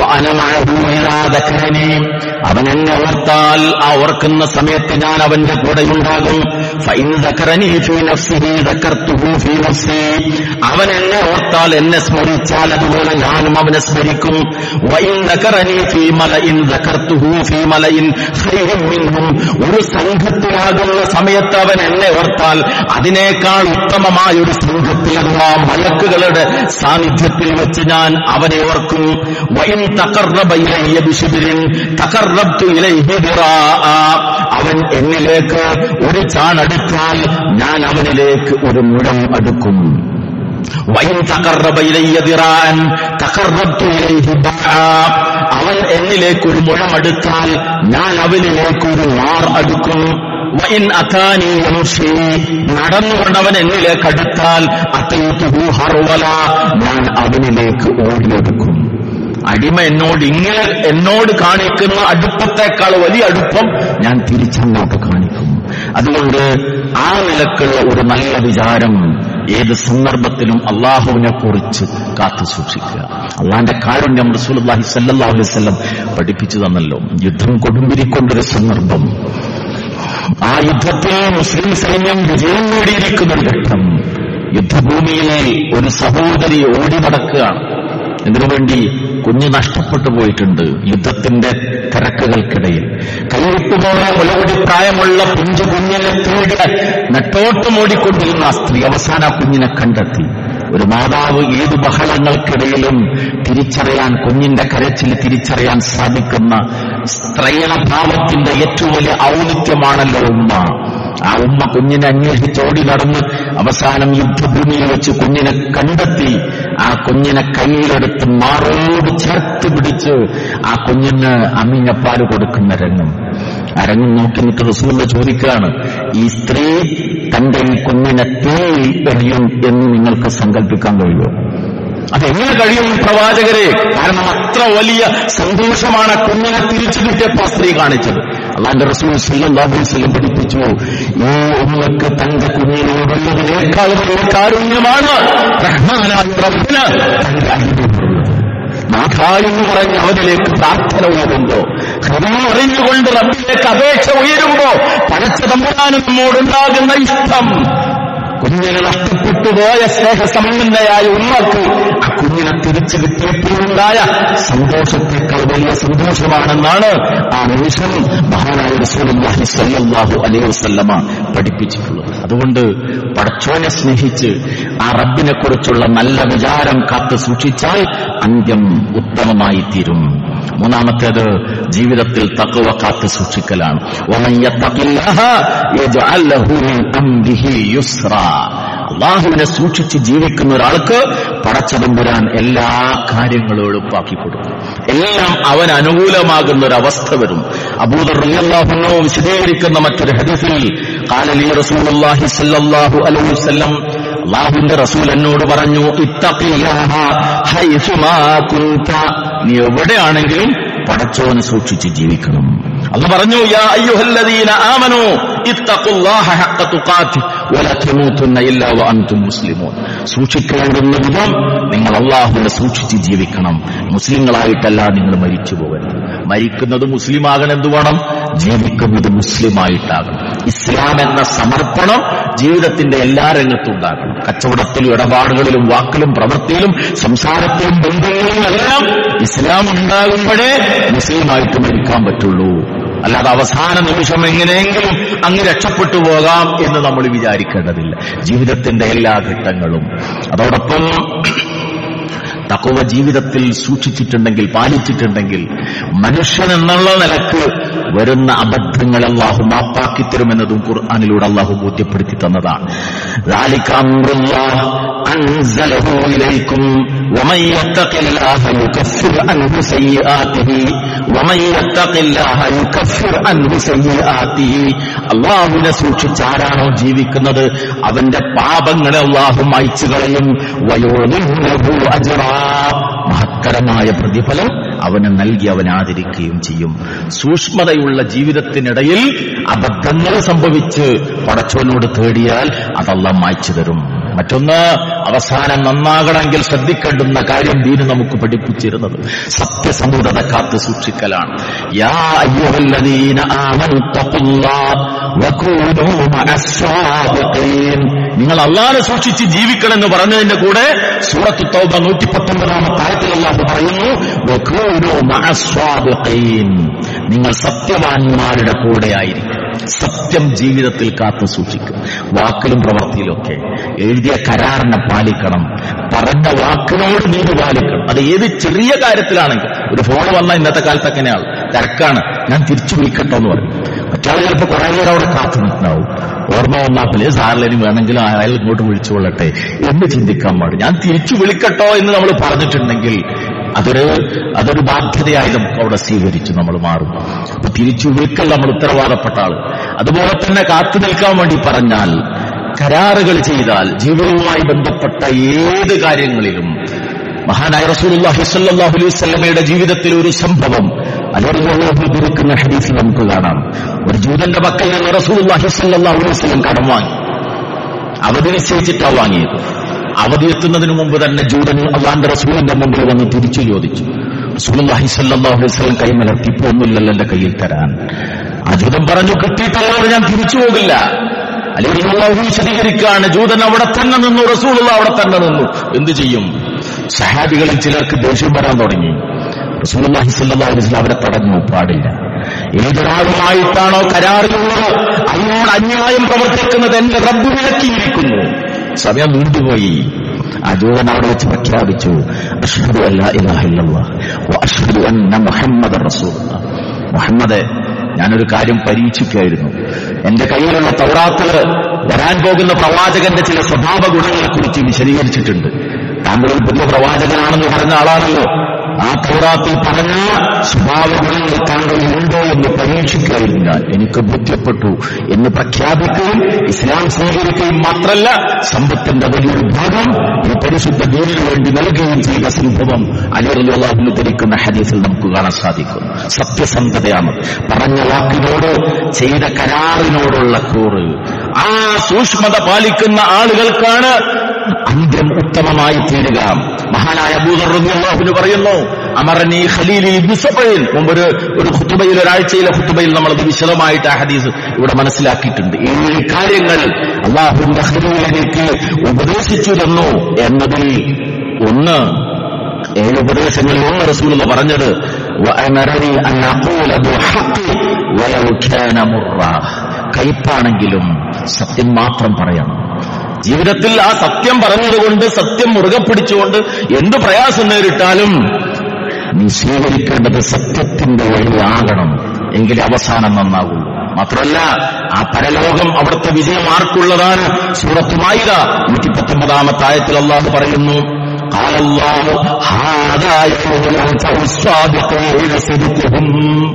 വഅനമഅഹൂലാദക്കരനി. അവൻ എന്നെ ഓർത്താൽ ആ ഓർക്കുന്ന സമയത്ത് ഞാൻ അവന്റെ കൂടെ ഉണ്ടാകും ഫൈൻ ദക്കറനി ഫീ നഫ്സിഹി ദക്കർത്തുഹു ഫീ നഫ്സി. അവൻ എന്നെ ഓർത്താൽ എന്നെ സ്മരിച്ചാൽ അതുപോലെ ഞാനും അവനെ സ്മരിക്കും വൈൻ ദക്കറനി ഫീ മലഇൻ ദക്കർത്തുഹു ഫീ മലഇൻ ഖൈറും മിൻഹും. ഒരു സംഘത്തിലാകുന്ന സമയത്ത് അവൻ എന്നെ ഓർത്താൽ അതിനേക്കാൾ ഉത്തമമായ ഒരു സംഘത്തിൽ അഥവാ മലക്കുകളുടെ സാന്നിധ്യത്തിൽ വെച്ച് ഞാൻ അവനെ ഓർക്കും വൈൻ തഖറബ ഇലയ്യ ബിശിബിരിൻ തഖറബ്തു ഇലൈഹി ദിറാഅ. അവൻ എന്നിലേക്ക് ഒരു ചാണടുത്താൽ ഞാൻ അവനിലേക്ക് ഒരു മുഴം അടുക്കും വൈൻ തഖറബ ഇലയ്യ ദിറാഅൻ തഖറബ്തു ഇലൈഹി ബഅ. അവൻ എന്നിലേക്ക് ഒരു മുഴം അടുത്താൽ ഞാൻ അവനിലേക്ക് ഒരു മാർ അടുക്കും വൈൻ അതാനി യംശി. നടന്നുകൊണ്ടവൻ എന്നിലേക്ക് അടുത്താൽ അത്തയ്തുഹു ഹർവല ഞാൻ അവനിലേക്ക് ഓടിയെടുക്കും അടിമ എന്നോട് ഇങ്ങനെ എന്നോട് കാണിക്കുന്ന അടുപ്പത്തേക്കാൾ വലിയ അടുപ്പം ഞാൻ തിരിച്ചങ്ങോട്ട് കാണിക്കും അതുകൊണ്ട് ആ നിലക്കുള്ള ഒരു നല്ല വിചാരം ഏത് സന്ദർഭത്തിലും അള്ളാഹുവിനെ കുറിച്ച് കാത്തു സൂക്ഷിക്കുക അള്ളാന്റെ കാരുണ്യം റസൂലുള്ളാഹി സല്ലല്ലാഹു അലൈഹി വസല്ലം പഠിപ്പിച്ചു തന്നല്ലോ യുദ്ധം കൊടുമ്പിരിക്കൊണ്ടൊരു സന്ദർഭം ആ യുദ്ധത്തിൽ മുസ്ലിം സൈന്യം വിജയം നേടിയിരിക്കുന്ന ഒരു ഘട്ടം യുദ്ധഭൂമിയിൽ ഒരു സഹോദരി ഓടി നടക്കുകയാണ് എന്തിനു വേണ്ടി കുഞ്ഞ് നഷ്ടപ്പെട്ടു പോയിട്ടുണ്ട് യുദ്ധത്തിന്റെ തിരക്കുകൾക്കിടയിൽ കൈവിട്ടുപോയ മുലകുടി പ്രായമുള്ള പിഞ്ചു കുഞ്ഞിനെ തേടി നെട്ടോട്ടമോടിക്കൊണ്ടിരുന്ന ആ സ്ത്രീ അവസാന ആ കുഞ്ഞിനെ കണ്ടെത്തി ഒരു മാതാവ് ഏത് ബഹളങ്ങൾക്കിടയിലും തിരിച്ചറിയാൻ കുഞ്ഞിന്റെ കരച്ചിൽ തിരിച്ചറിയാൻ സാധിക്കുന്ന സ്ത്രൈണഭാവത്തിന്റെ ഏറ്റവും വലിയ ഔന്നിത്യമാണല്ലോ ഉമ്മ ആ ഉമ്മ കുഞ്ഞിനെ അന്വേഷിച്ച് ഓടി നടന്ന് അവസാനം യുദ്ധഭൂമിയിൽ വെച്ച് കുഞ്ഞിനെ കണ്ടെത്തി ആ കുഞ്ഞിനെ കയ്യിലെടുത്ത് മാറോട് ചേർത്ത് പിടിച്ച് ആ കുഞ്ഞിന് അമ്മിഞ്ഞപ്പാല് കൊടുക്കുന്ന രംഗം ആ രംഗം നോക്കി നിട്ട് റസൂല ചോദിക്കുകയാണ് ഈ സ്ത്രീ തന്റെ ഈ കുഞ്ഞിനെ തീയിൽ എറിയും എന്ന് നിങ്ങൾക്ക് സങ്കല്പിക്കാൻ കഴിയുമോ അതെങ്ങനെ കഴിയും പ്രവാചകരെ കാരണം അത്ര വലിയ സന്തോഷമാണ് ആ കുഞ്ഞിനെ തിരിച്ചു കിട്ടിയപ്പോ ആ സ്ത്രീ കാണിച്ചത് അള്ളാന്റെ റസൂൽ സല്ലല്ലാഹു അലൈഹി വസല്ലം പഠിപ്പിച്ചു ഈ ഉമ്മക്ക് തന്റെ കുഞ്ഞിനോടുള്ളതിനേക്കാൾ വലിയ കാരുണ്യമാണ് റഹ്മാനായ റബ്ബിന് തന്റെ അനുഭവമുള്ളത് നാഥാ എന്ന് പറഞ്ഞ് അവനിലേക്ക് പ്രാർത്ഥന ഉയരുമ്പോ ഹൃദയം അറിഞ്ഞുകൊണ്ട് റബ്ബിലേക്ക് അപേക്ഷ ഉയരുമ്പോ പരച്ച തമ്പുരാനും നമ്മോടുണ്ടാകുന്ന ഇഷ്ടം കുഞ്ഞിനെ നഷ്ടപ്പെട്ടു പോയ സ്നേഹസമ്പന്നയായ ഉമ്മക്ക് ആ കുഞ്ഞിനെ തിരിച്ചു കിട്ടിയപ്പോഴുണ്ടായ സന്തോഷത്തേക്കാൾ വലിയ സന്തോഷമാണെന്നാണ് ആ നിമിഷം മഹാനായ റസൂലുള്ളാഹി സ്വല്ലല്ലാഹു അലൈഹി വസല്ലമ പഠിപ്പിച്ചിട്ടുള്ളത് അതുകൊണ്ട് പടച്ചോനെ സ്നേഹിച്ച് ആ റബ്ബിനെ കുറിച്ചുള്ള നല്ല വിചാരം കാത്തു സൂക്ഷിച്ചാൽ അന്ത്യം ഉത്തമമായി തീരും മൂന്നാമത്തേത് ജീവിതത്തിൽ തക്കവ കാത്തു സൂക്ഷിക്കലാണ് وَمَن يَتَّقِ اللَّهَ يَجْعَل لَّهُ مِنْ أَمْرِهِ يُسْرًا അള്ളാഹുവിനെ സൂക്ഷിച്ച് ജീവിക്കുന്ന ഒരാൾക്ക് പടച്ചതമ്പുരാൻ എല്ലാ കാര്യങ്ങളും എളുപ്പാക്കി കൊടുക്കും എല്ലാം അവൻ അനുകൂലമാകുന്ന ഒരു അവസ്ഥ വരും അബൂദർ റളിയല്ലാഹു വിശദീകരിക്കുന്ന മറ്റൊരു ഹദീസിൽ ഖാലലി റസൂലുള്ളാഹി സ്വല്ലല്ലാഹു അലൈഹി വസല്ലം അള്ളാഹുവിന്റെ റസൂൽ എന്നോട് പറഞ്ഞു ഇത്തഖില്ലാഹ ഹൈസുമാ കുന്ത നീ എവിടെയാണെങ്കിലും പടച്ചോനെ സൂക്ഷിച്ച് ജീവിക്കണം അന്ന് പറഞ്ഞു യാ അയ്യുഹല്ലദീന ആമനു ഇത്തഖുല്ലാഹ ഹഖ തുഖാതി വലാ തമൂതുന്ന ഇല്ലാ വഅൻതും മുസ്ലിമൂൻ സൂക്ഷിക്കേണ്ടുന്ന വിധം നിങ്ങൾ അള്ളാഹുവിനെ സൂക്ഷിച്ച് ജീവിക്കണം മുസ്ലിങ്ങളായിട്ടല്ല നിങ്ങൾ മരിച്ചു പോകരുത് മരിക്കുന്നത് മുസ്ലിമാകണം എന്ത് വേണം ജീവിക്കുന്നത് മുസ്ലിമായിട്ടാകണം ഇസ്ലാം എന്ന സമർപ്പണം ജീവിതത്തിന്റെ എല്ലാ രംഗത്തും ഉണ്ടാകണം കച്ചവടത്തിലും ഇടപാടുകളിലും വാക്കിലും പ്രവൃത്തിയിലും സംസാരത്തിലും ബന്ധങ്ങളിലും എല്ലാം ഇസ്ലാം ഉണ്ടാകുമ്പോഴേ മുസ്ലിമായിട്ട് മരിക്കാൻ പറ്റുള്ളൂ അല്ലാതെ അവസാന നിമിഷം എങ്ങനെയെങ്കിലും അങ്ങ് രക്ഷപ്പെട്ടു പോകാം എന്ന് നമ്മൾ വിചാരിക്കേണ്ടതില്ല ജീവിതത്തിന്റെ എല്ലാ ഘട്ടങ്ങളും അതോടൊപ്പം തക്കവ ജീവിതത്തിൽ സൂക്ഷിച്ചിട്ടുണ്ടെങ്കിൽ പാലിച്ചിട്ടുണ്ടെങ്കിൽ മനുഷ്യൻ എന്നുള്ള നിലക്ക് വരുന്ന അബദ്ധങ്ങൾ അള്ളാഹു മാപ്പാക്കി തരുമെന്നതും ഖുർആാനിലൂടെ അള്ളാഹു ബോധ്യപ്പെടുത്തി തന്നതാണ് ذَلِكَ أَمْرُ اللَّهِ أَنزَلَهُ إِلَيْكُمْ وَمَن يَتَّقِ اللَّهَ يُكَفِّرْ عَنْهُ سَيِّئَاتِهِ وَمَن يَتَّقِ اللَّهَ يُكَفِّرْ عَنْهُ سَيِّئَاتِهِ അള്ളാഹുവിനെ സൂക്ഷിച്ച് ആരാണോ ജീവിക്കുന്നത് അവന്റെ പാപങ്ങളെ അള്ളാഹു മായ്ച്ചു കളയും വയോനിഹു അജ്റാ മഹത്തരമായ പ്രതിഫലം അവന് നൽകി അവൻ ആദരിക്കുകയും ചെയ്യും സൂക്ഷ്മതയുള്ള ജീവിതത്തിനിടയിൽ അബദ്ധങ്ങൾ സംഭവിച്ച് പടച്ചവനോട് തേടിയാൽ അതല്ല മായ്ച്ചു തരും മറ്റൊന്ന് അവസാനം നന്നാകണമെങ്കിൽ ശ്രദ്ധിക്കേണ്ടുന്ന കാര്യം ദീന് നമുക്ക് പഠിപ്പിച്ചിരുന്നത് സത്യസന്ധത കാത്തു സൂക്ഷിക്കലാണ് യാ അയ്യുഹല്ലദീന ആമനു തഖുല്ലാഹ് വകൂനൂ മഅസ്സാദിഖീൻ നിങ്ങൾ അള്ളാഹനെ സൂക്ഷിച്ച് ജീവിക്കണമെന്ന് പറഞ്ഞതിന്റെ കൂടെ സൂറത്ത് തൗബ നൂറ്റി പത്തൊമ്പതാമത്തെ ആയത്തിൽ അള്ളാഹു പറയുന്നു വകൂനൂ മഅസ്സാദിഖീൻ നിങ്ങൾ സത്യവാന്മാരുടെ കൂടെ ആയിരിക്കും സത്യം ജീവിതത്തിൽ കാത്തു സൂക്ഷിക്കും വാക്കിലും പ്രവൃത്തിയിലും ഒക്കെ എഴുതിയ കരാറിനെ പാലിക്കണം പറഞ്ഞ വാക്കിനോട് നീതി പാലിക്കണം അത് ഏത് ചെറിയ കാര്യത്തിലാണെങ്കിൽ ഒരു ഫോൺ വന്നാൽ ഇന്നത്തെ കാലത്ത് എങ്ങനെയാണ് തിരക്കാണ് ഞാൻ തിരിച്ചു വിളിക്കട്ടോ എന്ന് പറയും മറ്റാൾ ചിലപ്പോൾ കുറെ നേരം അവിടെ കാത്തു നിൽക്കുന്നാവും ഓർമ്മ വന്നാപ്പില്ലേ സാറിലേനും വേണമെങ്കിലും അയാൾ ഇങ്ങോട്ട് വിളിച്ചു കൊള്ളട്ടെ എന്ന് ചിന്തിക്കാൻ പാടില്ല ഞാൻ തിരിച്ചു വിളിക്കട്ടോ എന്ന് നമ്മൾ പറഞ്ഞിട്ടുണ്ടെങ്കിൽ അതൊരു അതൊരു ബാധ്യതയായി നമുക്ക് അവിടെ സ്വീകരിച്ചു നമ്മൾ മാറും അപ്പൊ തിരിച്ചു വിളിക്കൽ നമ്മൾ ഉത്തരവാദപ്പെട്ട ആള് അതുപോലെ തന്നെ കാത്തു നിൽക്കാൻ വേണ്ടി പറഞ്ഞാൽ കരാറുകൾ ചെയ്താൽ ജീവിതവുമായി ബന്ധപ്പെട്ട ഏത് കാര്യങ്ങളിലും മഹാനായ റസൂലുള്ളാഹി സ്വല്ലല്ലാഹു അലൈഹി വസല്ലമയുടെ ജീവിതത്തിൽ ഒരു സംഭവം അലറിക്കുന്ന ഹദീസിൽ നമുക്ക് കാണാം ഒരു ജൂതന്റെ പക്കൽ നിന്ന് റസൂലുള്ളാഹി സ്വല്ലല്ലാഹു അലൈഹി വസല്ലം കടം വാങ്ങി അവധി നിശ്ചയിച്ചിട്ടാ വാങ്ങിയത് അവധി എത്തുന്നതിന് മുമ്പ് തന്നെ ജൂതൻ അള്ളാന്റെ റസൂലിന്റെ മുമ്പിൽ വന്ന് തിരിച്ചു ചോദിച്ചു റസൂലുള്ളാഹി സ്വല്ലല്ലാഹു അലൈഹി വസല്ലം കൈമലർത്തി ഇപ്പൊ ഒന്നുമില്ലല്ലോ എന്റെ കയ്യിൽ തരാൻ ആ ജൂതൻ പറഞ്ഞു കിട്ടിയിട്ടുള്ളവർ ഞാൻ തിരിച്ചു പോകില്ല അല്ലെങ്കിൽ അള്ളാഹു വിശദീകരിക്കുകയാണ് ജൂതൻ അവിടെ തന്നെ നിന്നു റസൂലുള്ള അവിടെ തന്നെ നിന്നു എന്ത് ചെയ്യും സഹാബികളിൽ ചിലർക്ക് ദേഷ്യം വരാൻ തുടങ്ങി റസൂലുള്ളാഹി സ്വല്ലല്ലാഹു അലൈഹി വസല്ലം അവരെ തടഞ്ഞു പാടില്ല ഏതൊരാളുമായിട്ടാണോ കരാറിലുള്ളത് അതിനോട് അന്യായം പ്രവർത്തിക്കുന്നത് എന്റെ റബ്ബ് വിലക്കിയിരിക്കുന്നു സമയം നീണ്ടുപോയി ആ ജൂതൻ അവിടെ വെച്ച് പ്രഖ്യാപിച്ചു അഷ്ഹദു അല്ലാ ഇലാഹ ഇല്ലല്ലാഹ് വ അഷ്ഹദു അന്ന മുഹമ്മദ് റസൂലുള്ളാഹ് മുഹമ്മദ് ഞാനൊരു കാര്യം പരീക്ഷിക്കായിരുന്നു എന്റെ കയ്യിലുള്ള തൗറാത്തില് വരാൻ പോകുന്ന പ്രവാചകന്റെ ചില സ്വഭാവ ഗുണങ്ങളെ കുറിച്ച് വിശദീകരിച്ചിട്ടുണ്ട് താങ്കൾ ഒരു പുതിയ പ്രവാചകനാണെന്ന് പറഞ്ഞ ആളാണല്ലോ ആ തൗറാത്തിൽ പറഞ്ഞ സ്വഭാവ ഗുണങ്ങൾ താങ്കളിൽ ഉണ്ടോ എന്ന് പരീക്ഷിക്കായിരുന്നു ഞാൻ എനിക്ക് ബോധ്യപ്പെട്ടു എന്ന് പ്രഖ്യാപിക്കുകയും ഇസ്ലാം സ്വീകരിക്കുകയും മാത്രമല്ല സമ്പത്തിന്റെ വലിയൊരു ഭാഗം ഈ പരിശുദ്ധ ദീനിനു വേണ്ടി നൽകുകയും ചെയ്ത സംഭവം അലിറിയാഹുന്നു ധരിക്കുന്ന ഹദീസിൽ നമുക്ക് കാണാൻ സാധിക്കും സത്യസന്ധതയാണ് പറഞ്ഞ വാക്കിനോട് ചെയ്ത കരാറിനോടുള്ള കൂറ് ആ സൂക്ഷ്മത പാലിക്കുന്ന ആളുകൾക്കാണ് അന്ത്യം ഉത്തമമായി തീരുക മഹാനായ അബൂദർഹുന് പറയുന്നു അമറനി ഖലീലി ബിസബൈൻ മുമ്പൊരു ഒരു ഖുത്തുബയിൽ ഒരാഴ്ചയിലെ ഖുത്തുബയിൽ നമ്മൾ അത് വിശദമായിട്ട് ആ ഹദീസ് ഇവിടെ മനസ്സിലാക്കിയിട്ടുണ്ട് ഏഴ് കാര്യങ്ങൾ അള്ളാഹുവിന്റെ ഖലീലിലേക്ക് ഉപദേശിച്ചു തന്നു എന്നതിൽ ഒന്ന് ഏഴ് ഉപദേശങ്ങളിൽ ഒന്ന് റസൂൽ എന്ന് പറഞ്ഞത് വഅമറനി അൻ അഖൂല ബിൽഹഖ് വലൗ കാന മുറ കയ്പാണെങ്കിലും സത്യം മാത്രം പറയണം ജീവിതത്തിൽ ആ സത്യം പറഞ്ഞതുകൊണ്ട് സത്യം മുറുകെ പിടിച്ചുകൊണ്ട് എന്ത് പ്രയാസം നേരിട്ടാലും നീ സ്വീകരിക്കേണ്ടത് സത്യത്തിന്റെ വഴിയാകണം എങ്കിലേ അവസാനം നന്നാകുള്ളൂ മാത്രമല്ല ആ പരലോകം അവിടുത്തെ വിജയം ആർക്കുള്ളതാണ് സൂറത്തുമായിക നൂറ്റി പത്തൊമ്പതാമത്തെ ആയത്തിൽ അള്ളാഹു പറയുന്നു قال الله هذا يوم ينفع الصادقين صدقهم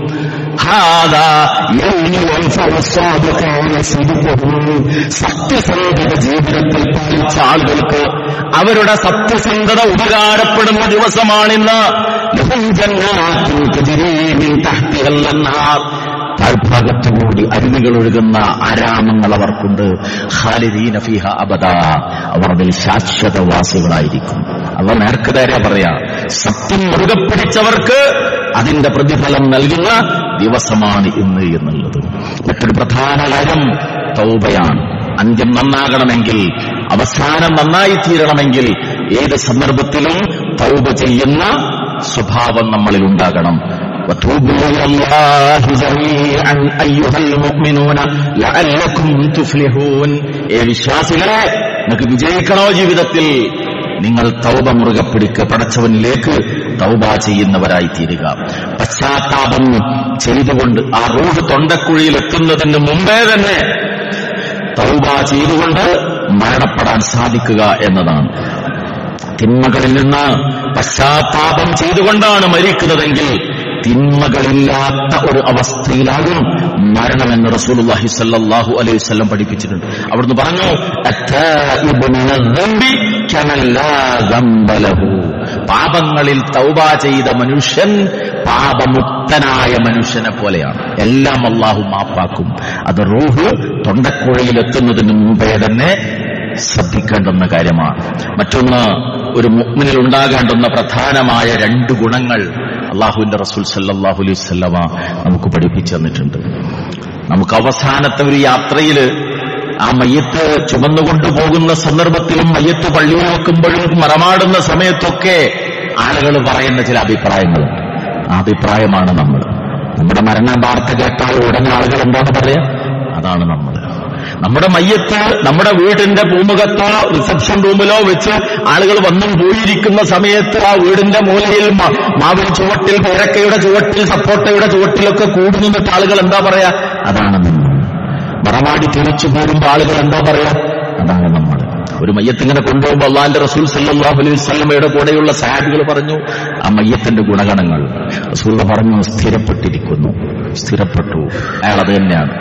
هذا يوم ينفع الصادقين صدقهم സത്യസന്ധത ജീവിതത്തിൽ പാലിച്ച ആളുകൾക്ക് അവരുടെ സത്യസന്ധത ഉപകാരപ്പെടുന്ന ദിവസമാണിന്ന് ലഹും ജന്നാത്തുൻ തജ്രീ മിൻ തഹ്തിഹൽ അൻഹാർ താഴ്ഭാഗത്തുകൂടി അരുവികൾ ഒഴുകുന്ന ആരാമങ്ങൾ അവർക്കുണ്ട് ഖാലിദീന ഫീഹ അബദ അവർ അതിൽ ശാശ്വതവാസികളായിരിക്കും അവർ നേർക്ക് നേരെ പറയാ സത്യം മുറുകെ പിടിച്ചവർക്ക് അതിന്റെ പ്രതിഫലം നൽകുന്ന ദിവസമാണ് ഇന്ന് എന്നുള്ളത് മറ്റൊരു പ്രധാന കാര്യം തൗബയാണ് അന്ത്യം നന്നാകണമെങ്കിൽ അവസാനം നന്നായി തീരണമെങ്കിൽ ഏത് സന്ദർഭത്തിലും തൗബ ചെയ്യുന്ന സ്വഭാവം നമ്മളിൽ ഉണ്ടാകണം وتوبوا إلى الله جميعا أيها المؤمنون لعلكم تفلحون ഏ വിശ്വാസികളെ നിങ്ങൾക്ക് വിജയിക്കണോ ജീവിതത്തിൽ നിങ്ങൾ തൗബ മുറുകെ പിടിക്ക് പടച്ചവനിലേക്ക് തൗബ ചെയ്യുന്നവരായി തീരുക പശ്ചാത്താപം ചെയ്തുകൊണ്ട് ആ റൂഹ് തൊണ്ടക്കുഴിയിൽ എത്തുന്നതിന് മുമ്പേ തന്നെ തൗബ ചെയ്തുകൊണ്ട് മരണപ്പെടാൻ സാധിക്കുക എന്നതാണ് തിന്മകളിൽ നിന്ന് പശ്ചാത്താപം ചെയ്തുകൊണ്ടാണ് മരിക്കുന്നതെങ്കിൽ തിന്മകളില്ലാത്ത ഒരു അവസ്ഥയിലാകും മരണമെന്ന് റസൂലുള്ളാഹി സല്ലല്ലാഹു അലൈഹി വസല്ലം പഠിപ്പിച്ചിട്ടുണ്ട് അവിടുന്ന് പറഞ്ഞു അത്തായിബു മിനദ്ദംബി കമൻ ലാ ദംബ ലഹു. പാപങ്ങളിൽ തൗബ ചെയ്ത മനുഷ്യൻ പാപമുക്തനായ മനുഷ്യനെ പോലെയാണ് എല്ലാം അള്ളാഹു മാപ്പാക്കും അത് റൂഹ് തൊണ്ടക്കുഴയിൽ എത്തുന്നതിന് മുമ്പേ തന്നെ ശ്രദ്ധിക്കേണ്ടുന്ന കാര്യമാണ് മറ്റൊന്ന് ഒരു മുഗ്മിനിൽ ഉണ്ടാകേണ്ടുന്ന പ്രധാനമായ രണ്ട് ഗുണങ്ങൾ അള്ളാഹുവിന്റെ റസൂൽ സല്ലാഹു അലൈഹി സ്വല്ലമ നമുക്ക് പഠിപ്പിച്ചു തന്നിട്ടുണ്ട് നമുക്ക് അവസാനത്തെ ഒരു യാത്രയില് ആ മയ്യത്ത് ചുമന്നുകൊണ്ടു പോകുന്ന സന്ദർഭത്തിലും മയ്യത്ത് പള്ളിയിൽ വെക്കുമ്പോഴും മറമാടുന്ന സമയത്തൊക്കെ ആളുകൾ പറയുന്ന ചില അഭിപ്രായങ്ങളുണ്ട് ആ അഭിപ്രായമാണ് നമ്മൾ നമ്മുടെ മരണ വാർത്ത കേട്ടാൽ ഉടനെ ആളുകൾ എന്താണ് പറയാ അതാണ് നമ്മൾ നമ്മുടെ മയ്യത്ത് നമ്മുടെ വീടിന്റെ പൂമുഖത്തോ റിസപ്ഷൻ റൂമിലോ വെച്ച് ആളുകൾ വന്നും പോയിരിക്കുന്ന സമയത്ത് ആ വീടിന്റെ മൂലയിൽ മ- മാവിൻ ചുവട്ടിൽ പേരക്കയുടെ ചുവട്ടിൽ സപ്പോട്ടയുടെ ചുവട്ടിലൊക്കെ കൂടി നിന്നിട്ട് ആളുകൾ എന്താ പറയാ അതാണ് നമ്മൾ മറമാടി തിരിച്ചു പോരുമ്പോ ആളുകൾ എന്താ പറയാ അതാണ് നമ്മൾ ഒരു മയ്യത്തിങ്ങനെ കൊണ്ടുപോകുമ്പോൾ അള്ളാന്റെ റസൂൽ സല്ലല്ലാഹു അലൈഹി വസല്ലമയുടെ കൂടെയുള്ള സഹാബികൾ പറഞ്ഞു ആ മയ്യത്തിന്റെ ഗുണഗണങ്ങൾ റസൂൽ പറഞ്ഞു സ്ഥിരപ്പെട്ടിരിക്കുന്നു സ്ഥിരപ്പെട്ടു അയാൾ അത് തന്നെയാണ്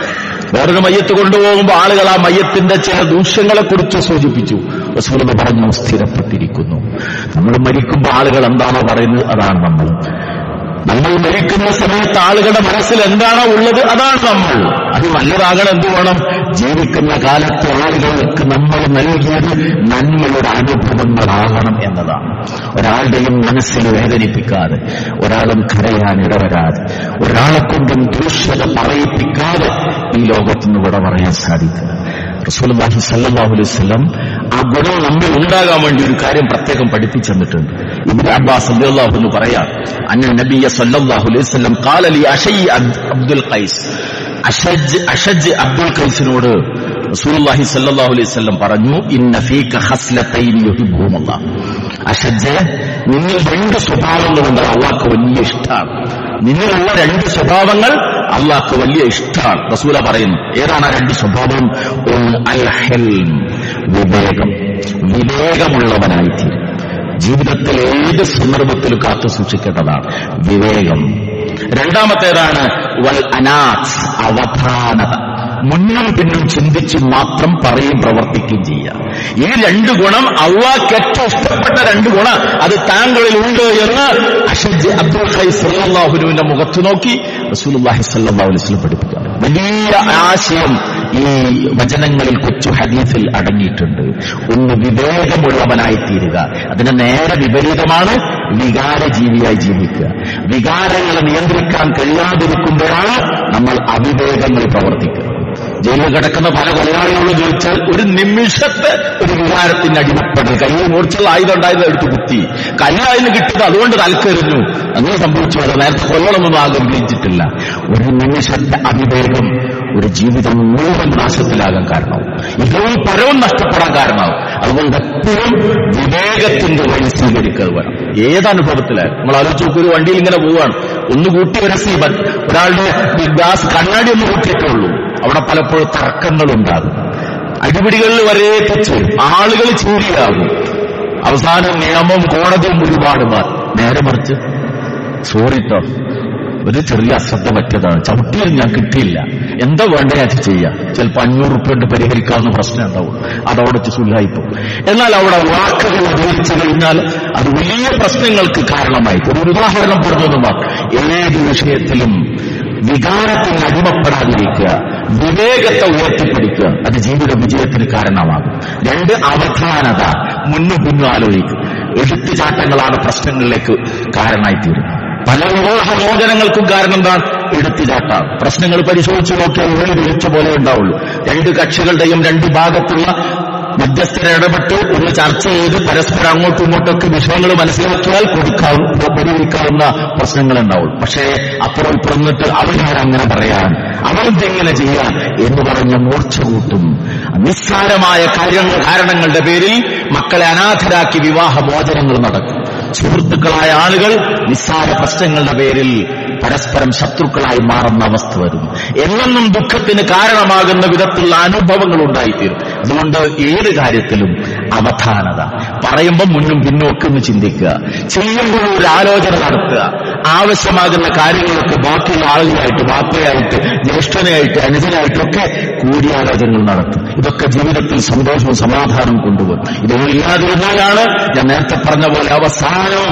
വേറൊരു മയ്യത്ത് കൊണ്ടുപോകുമ്പോൾ ആളുകൾ ആ മയ്യത്തിന്റെ ചില ദൂഷ്യങ്ങളെ കുറിച്ച് സൂചിപ്പിച്ചു റസൂൽ പറഞ്ഞു സ്ഥിരപ്പെട്ടിരിക്കുന്നു നമ്മൾ മരിക്കുമ്പോൾ ആളുകൾ എന്താണോ പറയുന്നത് അതാണ് നമ്മൾ നമ്മൾ മരിക്കുന്ന സമയത്ത് ആളുകളുടെ മനസ്സിൽ എന്താണോ ഉള്ളത് അതാണ് നമ്മൾ അത് നല്ലതാകണം എന്ത് വേണം ജീവിക്കുന്ന കാലത്ത് ആളുകൾക്ക് നമ്മൾ നൽകിയത് നന്മയുടെ അനുഭവങ്ങളാകണം എന്നതാണ് ഒരാളുടെയും മനസ്സിൽ വേദനിപ്പിക്കാതെ ഒരാളും കരയാൻ ഇടവരാതെ ഒരാളെ കൊണ്ടും ദൂഷ്യത പറയിപ്പിക്കാതെ ഈ ലോകത്തുനിന്ന് വിട പറയാൻ സാധിക്കുക റസൂലുള്ളാഹി സല്ലല്ലാഹു അലൈഹി വസല്ലം ആ ഗുണം നമ്മിൽ ഉണ്ടാകാൻ വേണ്ടി ഒരു കാര്യം പ്രത്യേകം പഠിപ്പിച്ചു തന്നിട്ടുണ്ട് ഇബ്നു അബ്ബാസ് റളിയല്ലാഹു അൻഹു പറയാം അന്ന നബിയ സല്ലല്ലാഹു അലൈഹി വസല്ലം ഖാല ലി അശയ് അബ്ദുൽ ഖൈസ് അഷജ് അഷജ് അബ്ദുൽ ഖൈസിനോട് റസൂലുള്ളാഹി സല്ലല്ലാഹു അലൈഹി വസല്ലം പറഞ്ഞു ഇന്ന ഫീക ഖസ്ലതൈൻ യുഹിബ്ബുഹുമല്ലാഹ് അഷജ് നിന്നിൽ രണ്ട് സ്വഭാവങ്ങളുണ്ട് അള്ളാഹ്ക്ക് വലിയ ഇഷ്ടമാണ് നിന്നിലുള്ള രണ്ട് സ്വഭാവങ്ങൾ അള്ളാഹ്ക്ക് വലിയ ഇഷ്ടമാണ് റസൂല പറയുന്നു ഏതാണ് ആ രണ്ട് സ്വഭാവം ഒന്ന് അൽ ഹെൽം വിവേകം വിവേകമുള്ളവനായിത്തീരും ജീവിതത്തിൽ ഏത് സന്ദർഭത്തിലും കാത്തു സൂക്ഷിക്കേണ്ടതാണ് വിവേകം രണ്ടാമത്തേതാണ് വൽ അനാസ് അവധാനത മുന്നും പിന്നും ചിന്തിച്ച് മാത്രം പറയും പ്രവർത്തിക്കുകയും ചെയ്യുക ഈ രണ്ട് ഗുണം അള്ളാഹ്ക്ക് ഏറ്റവും ഇഷ്ടപ്പെട്ട രണ്ട് ഗുണം അത് താങ്കളിൽ ഉണ്ട് എന്ന് അഷജ് അബ്ദുൽ ഖൈസ് സല്ലാഹുനുവിന്റെ മുഖത്ത് നോക്കി റസൂലുള്ളാഹി സല്ലല്ലാഹു അലൈഹി വസല്ലം പഠിപ്പിക്കുക വലിയ ആശയം ഈ വചനങ്ങളിൽ കൊച്ചു ഹദീസിൽ അടങ്ങിയിട്ടുണ്ട് ഒന്ന് വിവേകമുള്ളവനായി തീരുക അതിന് നേരെ വിപരീതമാണ് വികാരജീവിയായി ജീവിക്കുക വികാരങ്ങളെ നിയന്ത്രിക്കാൻ കഴിയാതിരിക്കുമ്പോഴാണ് നമ്മൾ അവിവേകങ്ങൾ പ്രവർത്തിക്കുക ജയിലിൽ കിടക്കുന്ന പല കൊലയാളികളോട് ചോദിച്ചാൽ ഒരു നിമിഷത്തെ ഒരു വികാരത്തിന് അടിമപ്പെടൽ കയ്യിൽ മൂർച്ചുള്ള ആയുധം ഉണ്ടായത് എടുത്ത് കുത്തി കല്ലായിരുന്നു കിട്ടിയത് അതുകൊണ്ട് തലക്കെറിഞ്ഞു അങ്ങനെ സംഭവിച്ചു അത് നേരത്തെ കൊല്ലണമൊന്നും ആഗ്രഹിച്ചിട്ടില്ല ഒരു നിമിഷത്തെ അവിവേകം ഒരു ജീവിതം മുഴുവൻ നാശത്തിലാകാൻ കാരണമാവും ഇതവും പരവും നഷ്ടപ്പെടാൻ കാരണമാവും അതുകൊണ്ട് എപ്പോഴും വിവേകത്തിന്റെ വഴി സ്വീകരിക്കുക വേണം ഏതനുഭവത്തിലായാലും നമ്മൾ ആലോചിച്ച് നോക്കൂ, ഒരു വണ്ടിയിൽ ഇങ്ങനെ പോവുകയാണ് ഒന്ന് കൂട്ടി ഒരു സീബൻ ഒരാളുടെ ഗ്ലാസ് കണ്ണാടി ഒന്ന് കൂട്ടിയിട്ടേ ഉള്ളൂ അവിടെ പലപ്പോഴും തർക്കങ്ങളുണ്ടാകും അടിപിടികളിൽ വരെ എത്തിച്ച് ആളുകൾ ചൂരിയാകും അവസാനം നിയമം കോടതിയും ഒരുപാട് മാറും നേരെ മറിച്ച് സോറിട്ടോ ഒരു ചെറിയ അശ്രദ്ധ പറ്റിയതാണ് ചവിട്ടിയിൽ ഞാൻ കിട്ടിയില്ല എന്താ വേണ്ട ഞാൻ ചെയ്യാം ചിലപ്പോൾ അഞ്ഞൂറ് റുപ്യ കൊണ്ട് പരിഹരിക്കാവുന്ന പ്രശ്നം ഉണ്ടാവും അതവിടെ വെച്ച് സുല്ലായിപ്പോ എന്നാൽ അവിടെ വാക്കുകൾ ഉപയോഗിച്ചു കഴിഞ്ഞാൽ അത് വലിയ പ്രശ്നങ്ങൾക്ക് കാരണമായി ഒരു ഉദാഹരണം പറഞ്ഞത് മാത്രം ഏത് വിഷയത്തിലും വികാരത്തിന് അടിമപ്പെടാതിരിക്കുക വിവേകത്തെ ഉയർത്തിപ്പിടിക്കുക അത് ജീവിത വിജയത്തിന് കാരണമാകും രണ്ട് അവധാനത മുന്നും പിന്നും ആലോചിക്കുക എടുത്തുചാട്ടങ്ങളാണ് പ്രശ്നങ്ങളിലേക്ക് കാരണമായിത്തീരുന്നത് പല വിവാഹമോചനങ്ങൾക്കും കാരണം എന്താണ് എടുത്തുചാട്ടാണ് പ്രശ്നങ്ങൾ പരിശോധിച്ചു നോക്കിയാൽ ഉള്ളിൽ വീഴ്ച പോലെ ഉണ്ടാവുള്ളൂ രണ്ട് കക്ഷികളുടെയും രണ്ട് ഭാഗത്തുള്ള മധ്യസ്ഥർ ഇടപെട്ട് ഒന്ന് ചർച്ച ചെയ്ത് പരസ്പരം അങ്ങോട്ടും ഇങ്ങോട്ടൊക്കെ വിഷയങ്ങൾ മനസ്സിലാക്കിയാൽ കൊടുക്കാവുന്ന പരിഹരിക്കാവുന്ന പ്രശ്നങ്ങൾ ഉണ്ടാവുള്ളൂ പക്ഷേ അപ്പുറം ഇപ്പുറന്നിട്ട് അവരാരങ്ങനെ പറയാൻ അവരെന്തെങ്ങനെ ചെയ്യാൻ എന്ന് പറഞ്ഞ മൂർച്ച കൂട്ടും നിസ്സാരമായ കാര്യങ്ങൾ കാരണങ്ങളുടെ പേരിൽ മക്കളെ അനാഥരാക്കി വിവാഹ മോചനങ്ങൾ നടക്കും സുഹൃത്തുക്കളായ ആളുകൾ നിസ്സാര പ്രശ്നങ്ങളുടെ പേരിൽ പരസ്പരം ശത്രുക്കളായി മാറുന്ന അവസ്ഥ വരും എന്നെന്നും ദുഃഖത്തിന് കാരണമാകുന്ന വിധത്തിലുള്ള അനുഭവങ്ങൾ ഉണ്ടായിത്തീരും അതുകൊണ്ട് ഏത് കാര്യത്തിലും അവധാനത പറയുമ്പോൾ മുന്നും പിന്നോക്കെ ഒന്ന് ചിന്തിക്കുക ചെയ്യുമ്പോൾ ഒരു ആലോചന നടത്തുക ആവശ്യമാകുന്ന കാര്യങ്ങളൊക്കെ ബാക്കിയുള്ള ആളുകളായിട്ട് ബാപ്പയായിട്ട് ജ്യേഷ്ഠനായിട്ട് അനുജനായിട്ടൊക്കെ കൂടിയാലോചനകൾ നടത്തും ഇതൊക്കെ ജീവിതത്തിൽ സന്തോഷവും സമാധാനവും കൊണ്ടുവരും ഇതൊന്നും ഇല്ലാതിരുന്നാലാണ് ഞാൻ നേരത്തെ പറഞ്ഞ പോലെ അവസാനം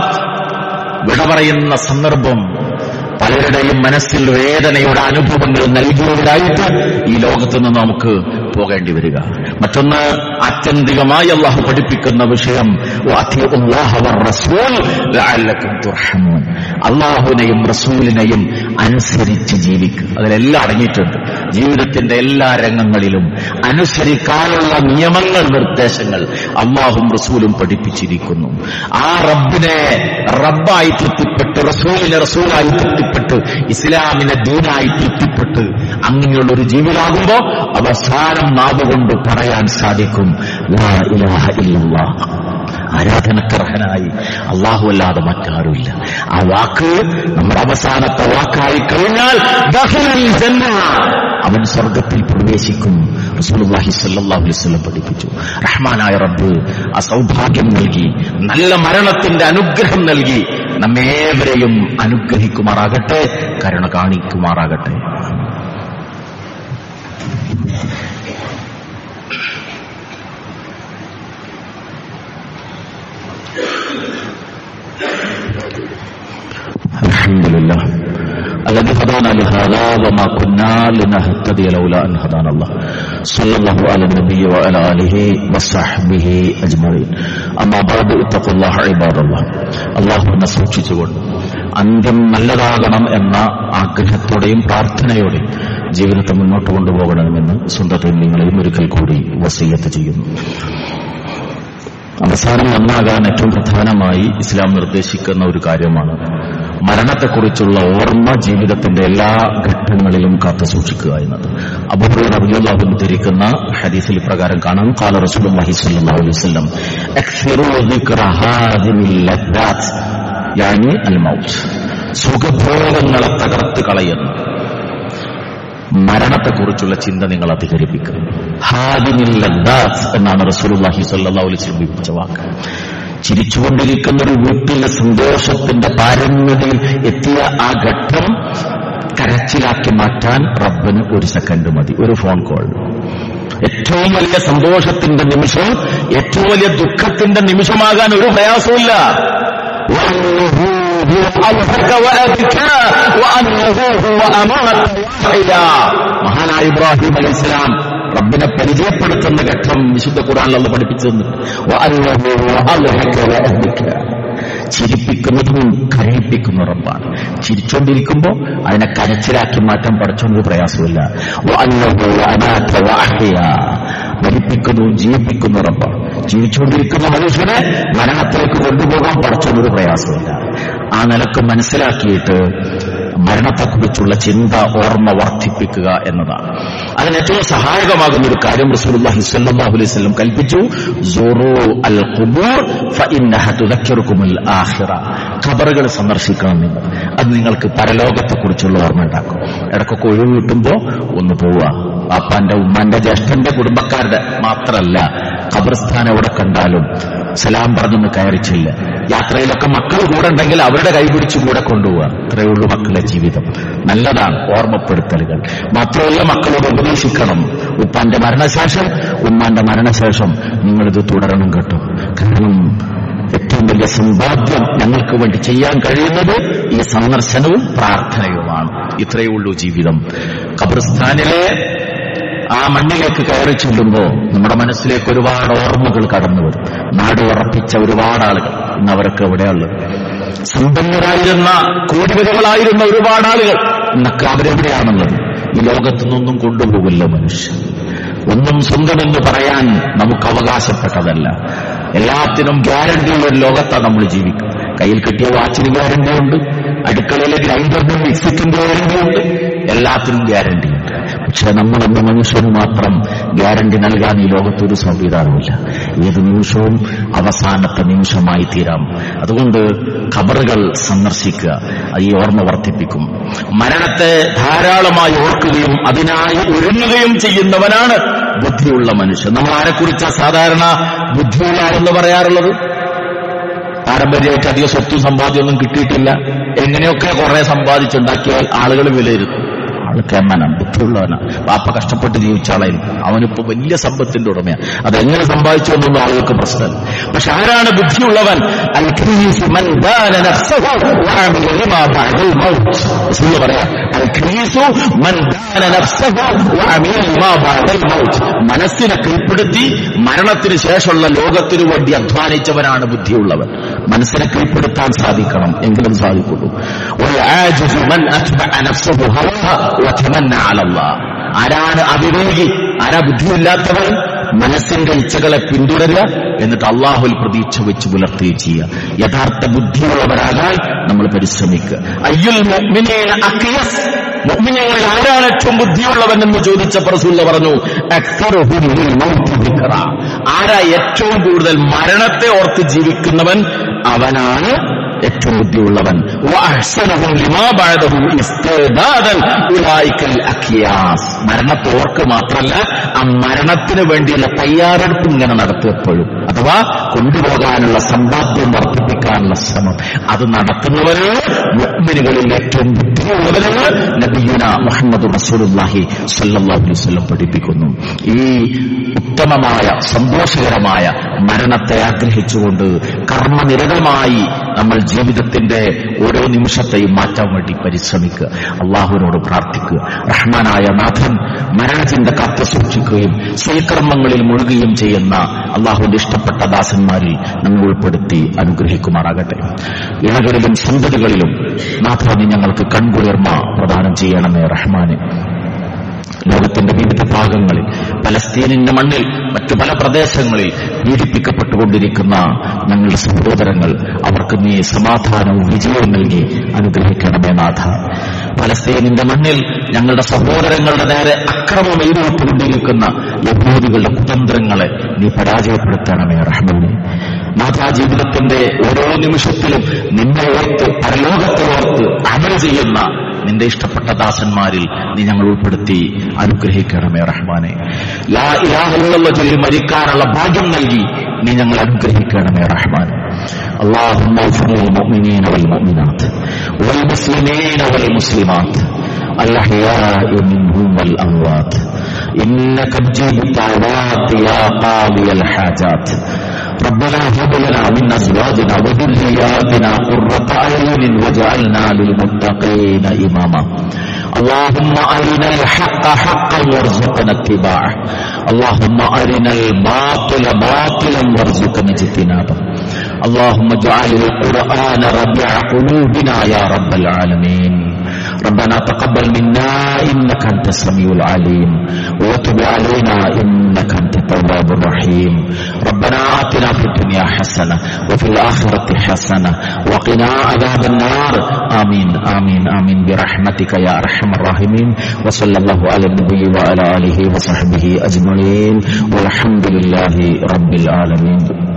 വിട പറയുന്ന സന്ദർഭം പലരുടെയും മനസ്സിൽ വേദനയുടെ അനുഭവങ്ങൾ നൽകിയവരായിട്ട് ഈ ലോകത്ത് നിന്ന് നമുക്ക് പോകേണ്ടി വരിക മറ്റൊന്ന് ആത്യന്തികമായി അള്ളാഹു പഠിപ്പിക്കുന്ന വിഷയം വഅത്തിഉല്ലാഹ വറസൂൽ ലഅല്ലക്കും തുർഹമൂൻ അള്ളാഹുവിനെയും റസൂലിനെയും അനുസരിച്ച് ജീവിക്കുക അതിലെല്ലാം അടങ്ങിയിട്ടുണ്ട് ജീവിതത്തിന്റെ എല്ലാ രംഗങ്ങളിലും അനുസരിക്കാനുള്ള നിയമങ്ങൾ നിർദ്ദേശങ്ങൾ അള്ളാഹും റസൂലും പഠിപ്പിച്ചിരിക്കുന്നു ആ റബ്ബിനെ റബ്ബായി തൃപ്തിപ്പെട്ട് റസൂലിനെ റസൂലായി തൃപ്തിപ്പെട്ട് ഇസ്ലാമിനെ ദീനായി തൃപ്തിപ്പെട്ട് അങ്ങനെയുള്ള ഒരു ജീവിതമാകുമ്പോ അവസാനം നാവുകൊണ്ട് പറയാൻ സാധിക്കും ലാ ഇലാഹ ഇല്ലല്ലാഹ് ആരാധനക്കർഹനായി അള്ളാഹു അല്ലാതെ മറ്റാരുമില്ല ആ വാക്ക് നമ്മുടെ അവസാനത്തെ വാക്കായി കഴിഞ്ഞാൽ ദഖലൽ ജന്ന. അവൻ സ്വർഗത്തിൽ പ്രവേശിക്കും റസൂലുള്ളാഹി സ്വല്ലല്ലാഹു അലൈഹി വസല്ലം പഠിപ്പിച്ചു റഹ്മാനായ റബ്ബ് ആ സൗഭാഗ്യം നൽകി നല്ല മരണത്തിന്റെ അനുഗ്രഹം നൽകി നമ്മേവരെയും അനുഗ്രഹിക്കുമാറാകട്ടെ കരുണ കാണിക്കുമാറാകട്ടെ الحمد لله الذي هدانا لهذا وما كنا لنهتدي لولا ان هدانا الله صلى الله على النبي وعلى اله وصحبه اجمعين اما بعد اتقوا الله عباد الله അള്ളാഹുവിനെ സൂക്ഷിച്ചുകൊണ്ട് അന്ത്യം നല്ലതാകണം എന്ന ആഗ്രഹത്തോടെയും പ്രാർത്ഥനയോടെയും ജീവിതത്തെ മുന്നോട്ട് കൊണ്ടുപോകണമെന്ന് സ്വന്തത്തിൽ നിങ്ങളെയും ഒരിക്കൽ കൂടി വസീയത്ത് ചെയ്യുന്നു അവസാനം നന്നാകാൻ ഏറ്റവും പ്രധാനമായി ഇസ്ലാം നിർദ്ദേശിക്കുന്ന ഒരു കാര്യമാണ് മരണത്തെക്കുറിച്ചുള്ള ഓർമ്മ ജീവിതത്തിന്റെ എല്ലാ ഘട്ടങ്ങളിലും കാത്തു സൂക്ഷിക്കുക എന്നത് അബുഹുർ റബിയുള്ളാഹു ധരിക്കുന്ന ഹദീസിൽ പ്രകാരം കാണാം കാല റസൂലുള്ളാഹി സ്വല്ലല്ലാഹു അലൈഹി വസല്ലം അക്സിറു ദിക്റ ഹാദിമിൽ ലദ്ദാത്ത് യാനി അൽ മൗത്ത് സുഖഭോഗങ്ങളെ തകർത്ത് കളയുന്നു മരണത്തെക്കുറിച്ചുള്ള ചിന്ത നിങ്ങൾ അധികരിപ്പിക്കുക ഹാദിമിൽ ലദ്ദാത്ത് എന്നാണ് റസൂലുള്ളാഹി സ്വല്ലല്ലാഹു അലൈഹി വസല്ലം വിളിച്ച വാക്ക് ചിരിച്ചുകൊണ്ടിരിക്കുന്ന ഒരു വീട്ടിലെ സന്തോഷത്തിന്റെ പാരമ്യതയിൽ എത്തിയ ആ ഘട്ടം കരച്ചിലാക്കി മാറ്റാൻ റബ്ബിന് ഒരു സെക്കൻഡ് മതി ഒരു ഫോൺ കോൾ ഏറ്റവും വലിയ സന്തോഷത്തിന്റെ നിമിഷം ഏറ്റവും വലിയ ദുഃഖത്തിന്റെ നിമിഷമാകാൻ ഒരു പ്രയാസമില്ല أضحك وأبكى وأنه هو أمات واحدا മഹാനായ ഇബ്രാഹിം അലൈഹി ഇസ്ലാം റബ്ബിനെ പരിചയപ്പെടുത്തുന്ന ഘട്ടം വിശുദ്ധ ഖുർആനിൽ അള്ള പഠിപ്പിച്ചു തന്നിട്ടുണ്ട് ചിരിപ്പിക്കുന്നതും കരയിപ്പിക്കുന്ന റബ്ബാണ് ചിരിച്ചുകൊണ്ടിരിക്കുമ്പോൾ അതിനെ കരച്ചിലാക്കി മാറ്റാൻ പഠിച്ചൊന്നും പ്രയാസമില്ല മരിപ്പിക്കുന്നതും ജീവിപ്പിക്കുന്ന റബ്ബാണ് ജീവിച്ചുകൊണ്ടിരിക്കുന്ന മനുഷ്യനെ മരണത്തിലേക്ക് കൊണ്ടുപോകാൻ പഠിച്ചൊന്നൊരു പ്രയാസമില്ല ആ നിലക്ക് മനസ്സിലാക്കിയിട്ട് മരണത്തെക്കുറിച്ചുള്ള ചിന്ത ഓർമ്മ വർദ്ധിപ്പിക്കുക എന്നതാണ് അതിന് ഏറ്റവും സഹായകമാകുന്ന ഒരു കാര്യം റസൂലുള്ളാഹി സ്വല്ലല്ലാഹു അലൈഹി വസല്ലം കൽപ്പിച്ചു സൂറു അൽ ഖുബൂർ ഫഇന്നഹ തുദക്കിറുകുമുൽ ആഖിറ ഖബറുകൾ സന്ദർശിക്കണം നിങ്ങൾ അത് നിങ്ങൾക്ക് പരലോകത്തെക്കുറിച്ചുള്ള ഓർമ്മ ഉണ്ടാക്കും ഇടയ്ക്കൊക്കെ ഒഴിവ് കിട്ടുമ്പോൾ ഒന്ന് പോവുക പാപ്പാന്റെ ഉമ്മാന്റെ ജ്യേഷ്ഠന്റെ കുടുംബക്കാരുടെ മാത്രമല്ല ഖബർസ്ഥാൻ എവിടെ കണ്ടാലും സലാം പറഞ്ഞൊന്ന് കയറി ചെല്ലുക യാത്രയിലൊക്കെ മക്കൾ കൂടെ ഉണ്ടെങ്കിൽ അവരുടെ കൈപിടിച്ച് കൂടെ കൊണ്ടുപോവുക അത്രയേ ഉള്ളൂ മക്കളുടെ ജീവിതം നല്ലതാണ് ഓർമ്മപ്പെടുത്തലുകൾ മാത്രമല്ല മക്കളോട് ഉപദേശിക്കണം ഉപ്പാന്റെ മരണശേഷം ഉമ്മാന്റെ മരണശേഷം നിങ്ങളിത് തുടരണം കേട്ടോ കാരണം ഏറ്റവും വലിയ സമ്പാദ്യം ഞങ്ങൾക്ക് വേണ്ടി ചെയ്യാൻ കഴിയുന്നത് ഈ സന്ദർശനവും പ്രാർത്ഥനയുമാണ് ഇത്രയേ ഉള്ളൂ ജീവിതം ഖബർസ്ഥാനിലെ ആ മണ്ണിലേക്ക് കയറി ചെല്ലുമ്പോൾ നമ്മുടെ മനസ്സിലേക്ക് ഒരുപാട് ഓർമ്മകൾ കടന്നു വരും നാട് ഉറപ്പിച്ച ഒരുപാട് ആളുകൾ ഇന്ന് അവരൊക്കെ എവിടെയുള്ളത് സമ്പന്നരായിരുന്ന കോടിപതികളായിരുന്ന ഒരുപാട് ആളുകൾ ഇന്നൊക്കെ അവരെവിടെയാണുള്ളത് ഈ ലോകത്തു നിന്നൊന്നും കൊണ്ടുപോകില്ല മനുഷ്യൻ ഒന്നും സ്വന്തമെന്ന് പറയാൻ നമുക്ക് അവകാശപ്പെട്ടതല്ല എല്ലാത്തിനും ഗ്യാരണ്ടിയുള്ള ഒരു ലോകത്താണ് നമ്മൾ ജീവിക്കുക കയ്യിൽ കിട്ടിയ വാച്ചിന് ഗ്യാരണ്ടി ഉണ്ട് അടുക്കളയിലെ ഗ്രൈൻഡറിനും മിക്സിക്കും ഗ്യാരണ്ടി ഉണ്ട് എല്ലാത്തിനും ഗ്യാരണ്ടി ഉണ്ട് പക്ഷെ നമ്മളെന്ന മനുഷ്യന് മാത്രം ഗ്യാരണ്ടി നൽകാൻ ഈ ലോകത്തൊരു സംവിധാനമില്ല ഏത് നിമിഷവും അവസാനത്തെ നിമിഷമായി തീരാം അതുകൊണ്ട് ഖബറുകൾ സന്ദർശിക്കുക അത് ഈ ഓർമ്മ വർദ്ധിപ്പിക്കും മരണത്തെ ധാരാളമായി ഓർക്കുകയും അതിനായി ഒരുങ്ങുകയും ചെയ്യുന്നവനാണ് ബുദ്ധിയുള്ള മനുഷ്യൻ നമ്മൾ ആരെക്കുറിച്ചാ സാധാരണ ബുദ്ധിയുള്ള ആളെന്ന് പറയാറുള്ളത് പാരമ്പര്യമായിട്ട് അധികം സ്വത്തും സമ്പാദ്യമൊന്നും കിട്ടിയിട്ടില്ല എങ്ങനെയൊക്കെ കുറെ സമ്പാദിച്ചുണ്ടാക്കിയാൽ ആളുകൾ വിലയിരുത്തും ആള് കേമനാണ് ബുദ്ധിയുള്ളവനാണ് പാപ്പ കഷ്ടപ്പെട്ട് ജീവിച്ച ആളായിരിക്കും അവനിപ്പോ വലിയ സമ്പത്തിന്റെ ഉടമയാണ് അതെങ്ങനെ സമ്പാദിച്ചു എന്നൊന്നും ആളുകൾക്ക് പ്രശ്നമല്ല പക്ഷെ ആരാണ് ബുദ്ധിയുള്ളവൻ അൽ ഖരീസു മൻ ദാന നഫ്സഹു വഅമില ലിമാ ബഅദൽ മൗത്ത് റസൂൽ പറയാ അൽ ഖരീസു മൻ ദാന നഫ്സഹു വഅമില ലിമാ ബഅദൽ മൗത്ത് മനസ്സിനെ കീഴ്പ്പെടുത്തി മരണത്തിന് ശേഷമുള്ള ലോകത്തിനു വേണ്ടി അധ്വാനിച്ചവനാണ് ബുദ്ധിയുള്ളവൻ മനസ്സിനെ കീഴ്പ്പെടുത്താൻ സാധിക്കണം എങ്കിലും സാധിക്കുള്ളൂ والعاجز من أتبع نفسه هواها وتمنى على الله ആരാണ് അവിവേകി ആരാ ബുദ്ധിയില്ലാത്തവൻ മനസ്സിന്റെ ഇച്ഛകളെ പിന്തുടരുക എന്നിട്ട് അള്ളാഹുൽ പ്രതീക്ഷ വെച്ച് പുലർത്തുകയും ചെയ്യുക യഥാർത്ഥ ബുദ്ധിയുള്ളവരാകാൻ നമ്മൾ പരിശ്രമിക്കുക അയ്യുൽ മുഅ്മിനീന അഖിയസ് മുഅ്മിനീങ്ങളിൽ ആരാണ് ഏറ്റവും ബുദ്ധിയുള്ളവൻ എന്ന് ചോദിച്ചപ്പോൾ റസൂൽ പറഞ്ഞു അക്സറുഹും ലിൽ മൗതി ദിക്റ. ആരാ ഏറ്റവും കൂടുതൽ മരണത്തെ ഓർത്ത് ജീവിക്കുന്നവൻ അവനാണ് ഏറ്റവും ബുദ്ധിയുള്ളവൻ വഅഹ്സനുഹും ലിമാ ബഅദഹു ഇസ്തിദാദൻ ഉലൈക്കൽ അഖിയാസ് മരണത്തെ ഓർക്ക് മാത്രമല്ല ആ മരണത്തിന് വേണ്ടിയുള്ള തയ്യാറെടുപ്പ് ഇങ്ങനെ നടത്തും എപ്പോഴും അഥവാ കൊണ്ടുപോകാനുള്ള സമ്പാദ്യം വർദ്ധിപ്പിക്കാനുള്ള ശ്രമം അത് നടത്തുന്നവരാണ് മുഅ്മിനുകളിൽ ഏറ്റവും ബുദ്ധിയുള്ളവരാണ് നബിയുന മുഹമ്മദ് റസൂലുള്ളാഹി സ്വല്ലല്ലാഹു അലൈഹി വസല്ലം പഠിപ്പിക്കുന്നു ഈ ഉത്തമമായ സന്തോഷകരമായ മരണത്തെ ആഗ്രഹിച്ചുകൊണ്ട് കർമ്മനിരതമായി നമ്മൾ ജീവിതത്തിന്റെ ഓരോ നിമിഷത്തെയും മാറ്റാൻ വേണ്ടി പരിശ്രമിക്കുക അള്ളാഹുവിനോട് പ്രാർത്ഥിക്കുക റഹ്മാനായ നാഥൻ മരണചിന്ത കാത്തു സൂക്ഷിക്കുകയും സ്വയകർമ്മങ്ങളിൽ മുഴുകുകയും ചെയ്യുന്ന അള്ളാഹുവിന്റെ ഇഷ്ടപ്പെട്ട ദാസന്മാരിൽ നമ്മൾ ഉൾപ്പെടുത്തി അനുഗ്രഹിക്കുമാറാകട്ടെ ഇണകളിലും സന്തതികളിലും നാഥ നീ ഞങ്ങൾക്ക് കൺകുളിർമ പ്രദാനം ചെയ്യണമേ റഹ്മാനെ ലോകത്തിന്റെ വിവിധ ഭാഗങ്ങളിൽ പലസ്തീനിന്റെ മണ്ണിൽ മറ്റു പല പ്രദേശങ്ങളിൽ പീഡിപ്പിക്കപ്പെട്ടുകൊണ്ടിരിക്കുന്ന ഞങ്ങളുടെ സഹോദരങ്ങൾ അവർക്ക് നീ സമാധാനവും വിജയവും നൽകി അനുഗ്രഹിക്കണമേ നാഥ പലസ്തീനിന്റെ മണ്ണിൽ ഞങ്ങളുടെ സഹോദരങ്ങളുടെ നേരെ അക്രമം എഴുതിവിട്ടുകൊണ്ടിരിക്കുന്ന യഹൂദികളുടെ കുതന്ത്രങ്ങളെ നീ പരാജയപ്പെടുത്തണമേ റഹ്മനെ നാഥാ ജീവിതത്തിന്റെ ഓരോ നിമിഷത്തിലും നിന്നെ ഓർത്ത് പരലോകത്തെ ഓർത്ത് അമൽ ചെയ്യുന്ന നിന്റെ ഇഷ്ടപ്പെട്ട ദാസന്മാരിൽ നീ ഞങ്ങൾ ഉൾപ്പെടുത്തി അനുഗ്രഹിക്കണമേ റഹ്മാനെ ലാ ഇലാഹുള്ള ചൊല്ലി മരിക്കാനുള്ള ഭാഗ്യം നൽകി നീ ഞങ്ങൾ അനുഗ്രഹിക്കണമേ റഹ്മാൻ اللهم اغفر للمؤمنين والمؤمنات والمسلمين والمسلمات الأحياء منهم والأموات إنك تجيب الدعوات يا قاضي الحاجات ربنا هب لنا من ازواجنا وذرياتنا قرة اعين واجعلنا للمتقين اماما اللهم ارنا الحق حقا وارزقنا اتباعه اللهم ارنا الباطل باطلا وارزقنا اجتنابه اللهم اجعل القران ربيع قلوبنا يا رب العالمين ربنا تقبل منا انك انت السميع العليم وتب علينا انك انت التواب الرحيم ربنا اتنا في الدنيا حسنه وفي الاخره حسنه وقنا عذاب النار امين امين امين برحمتك يا ارحم الراحمين وصلى الله على النبي وعلى اله وصحبه اجمعين والحمد لله رب العالمين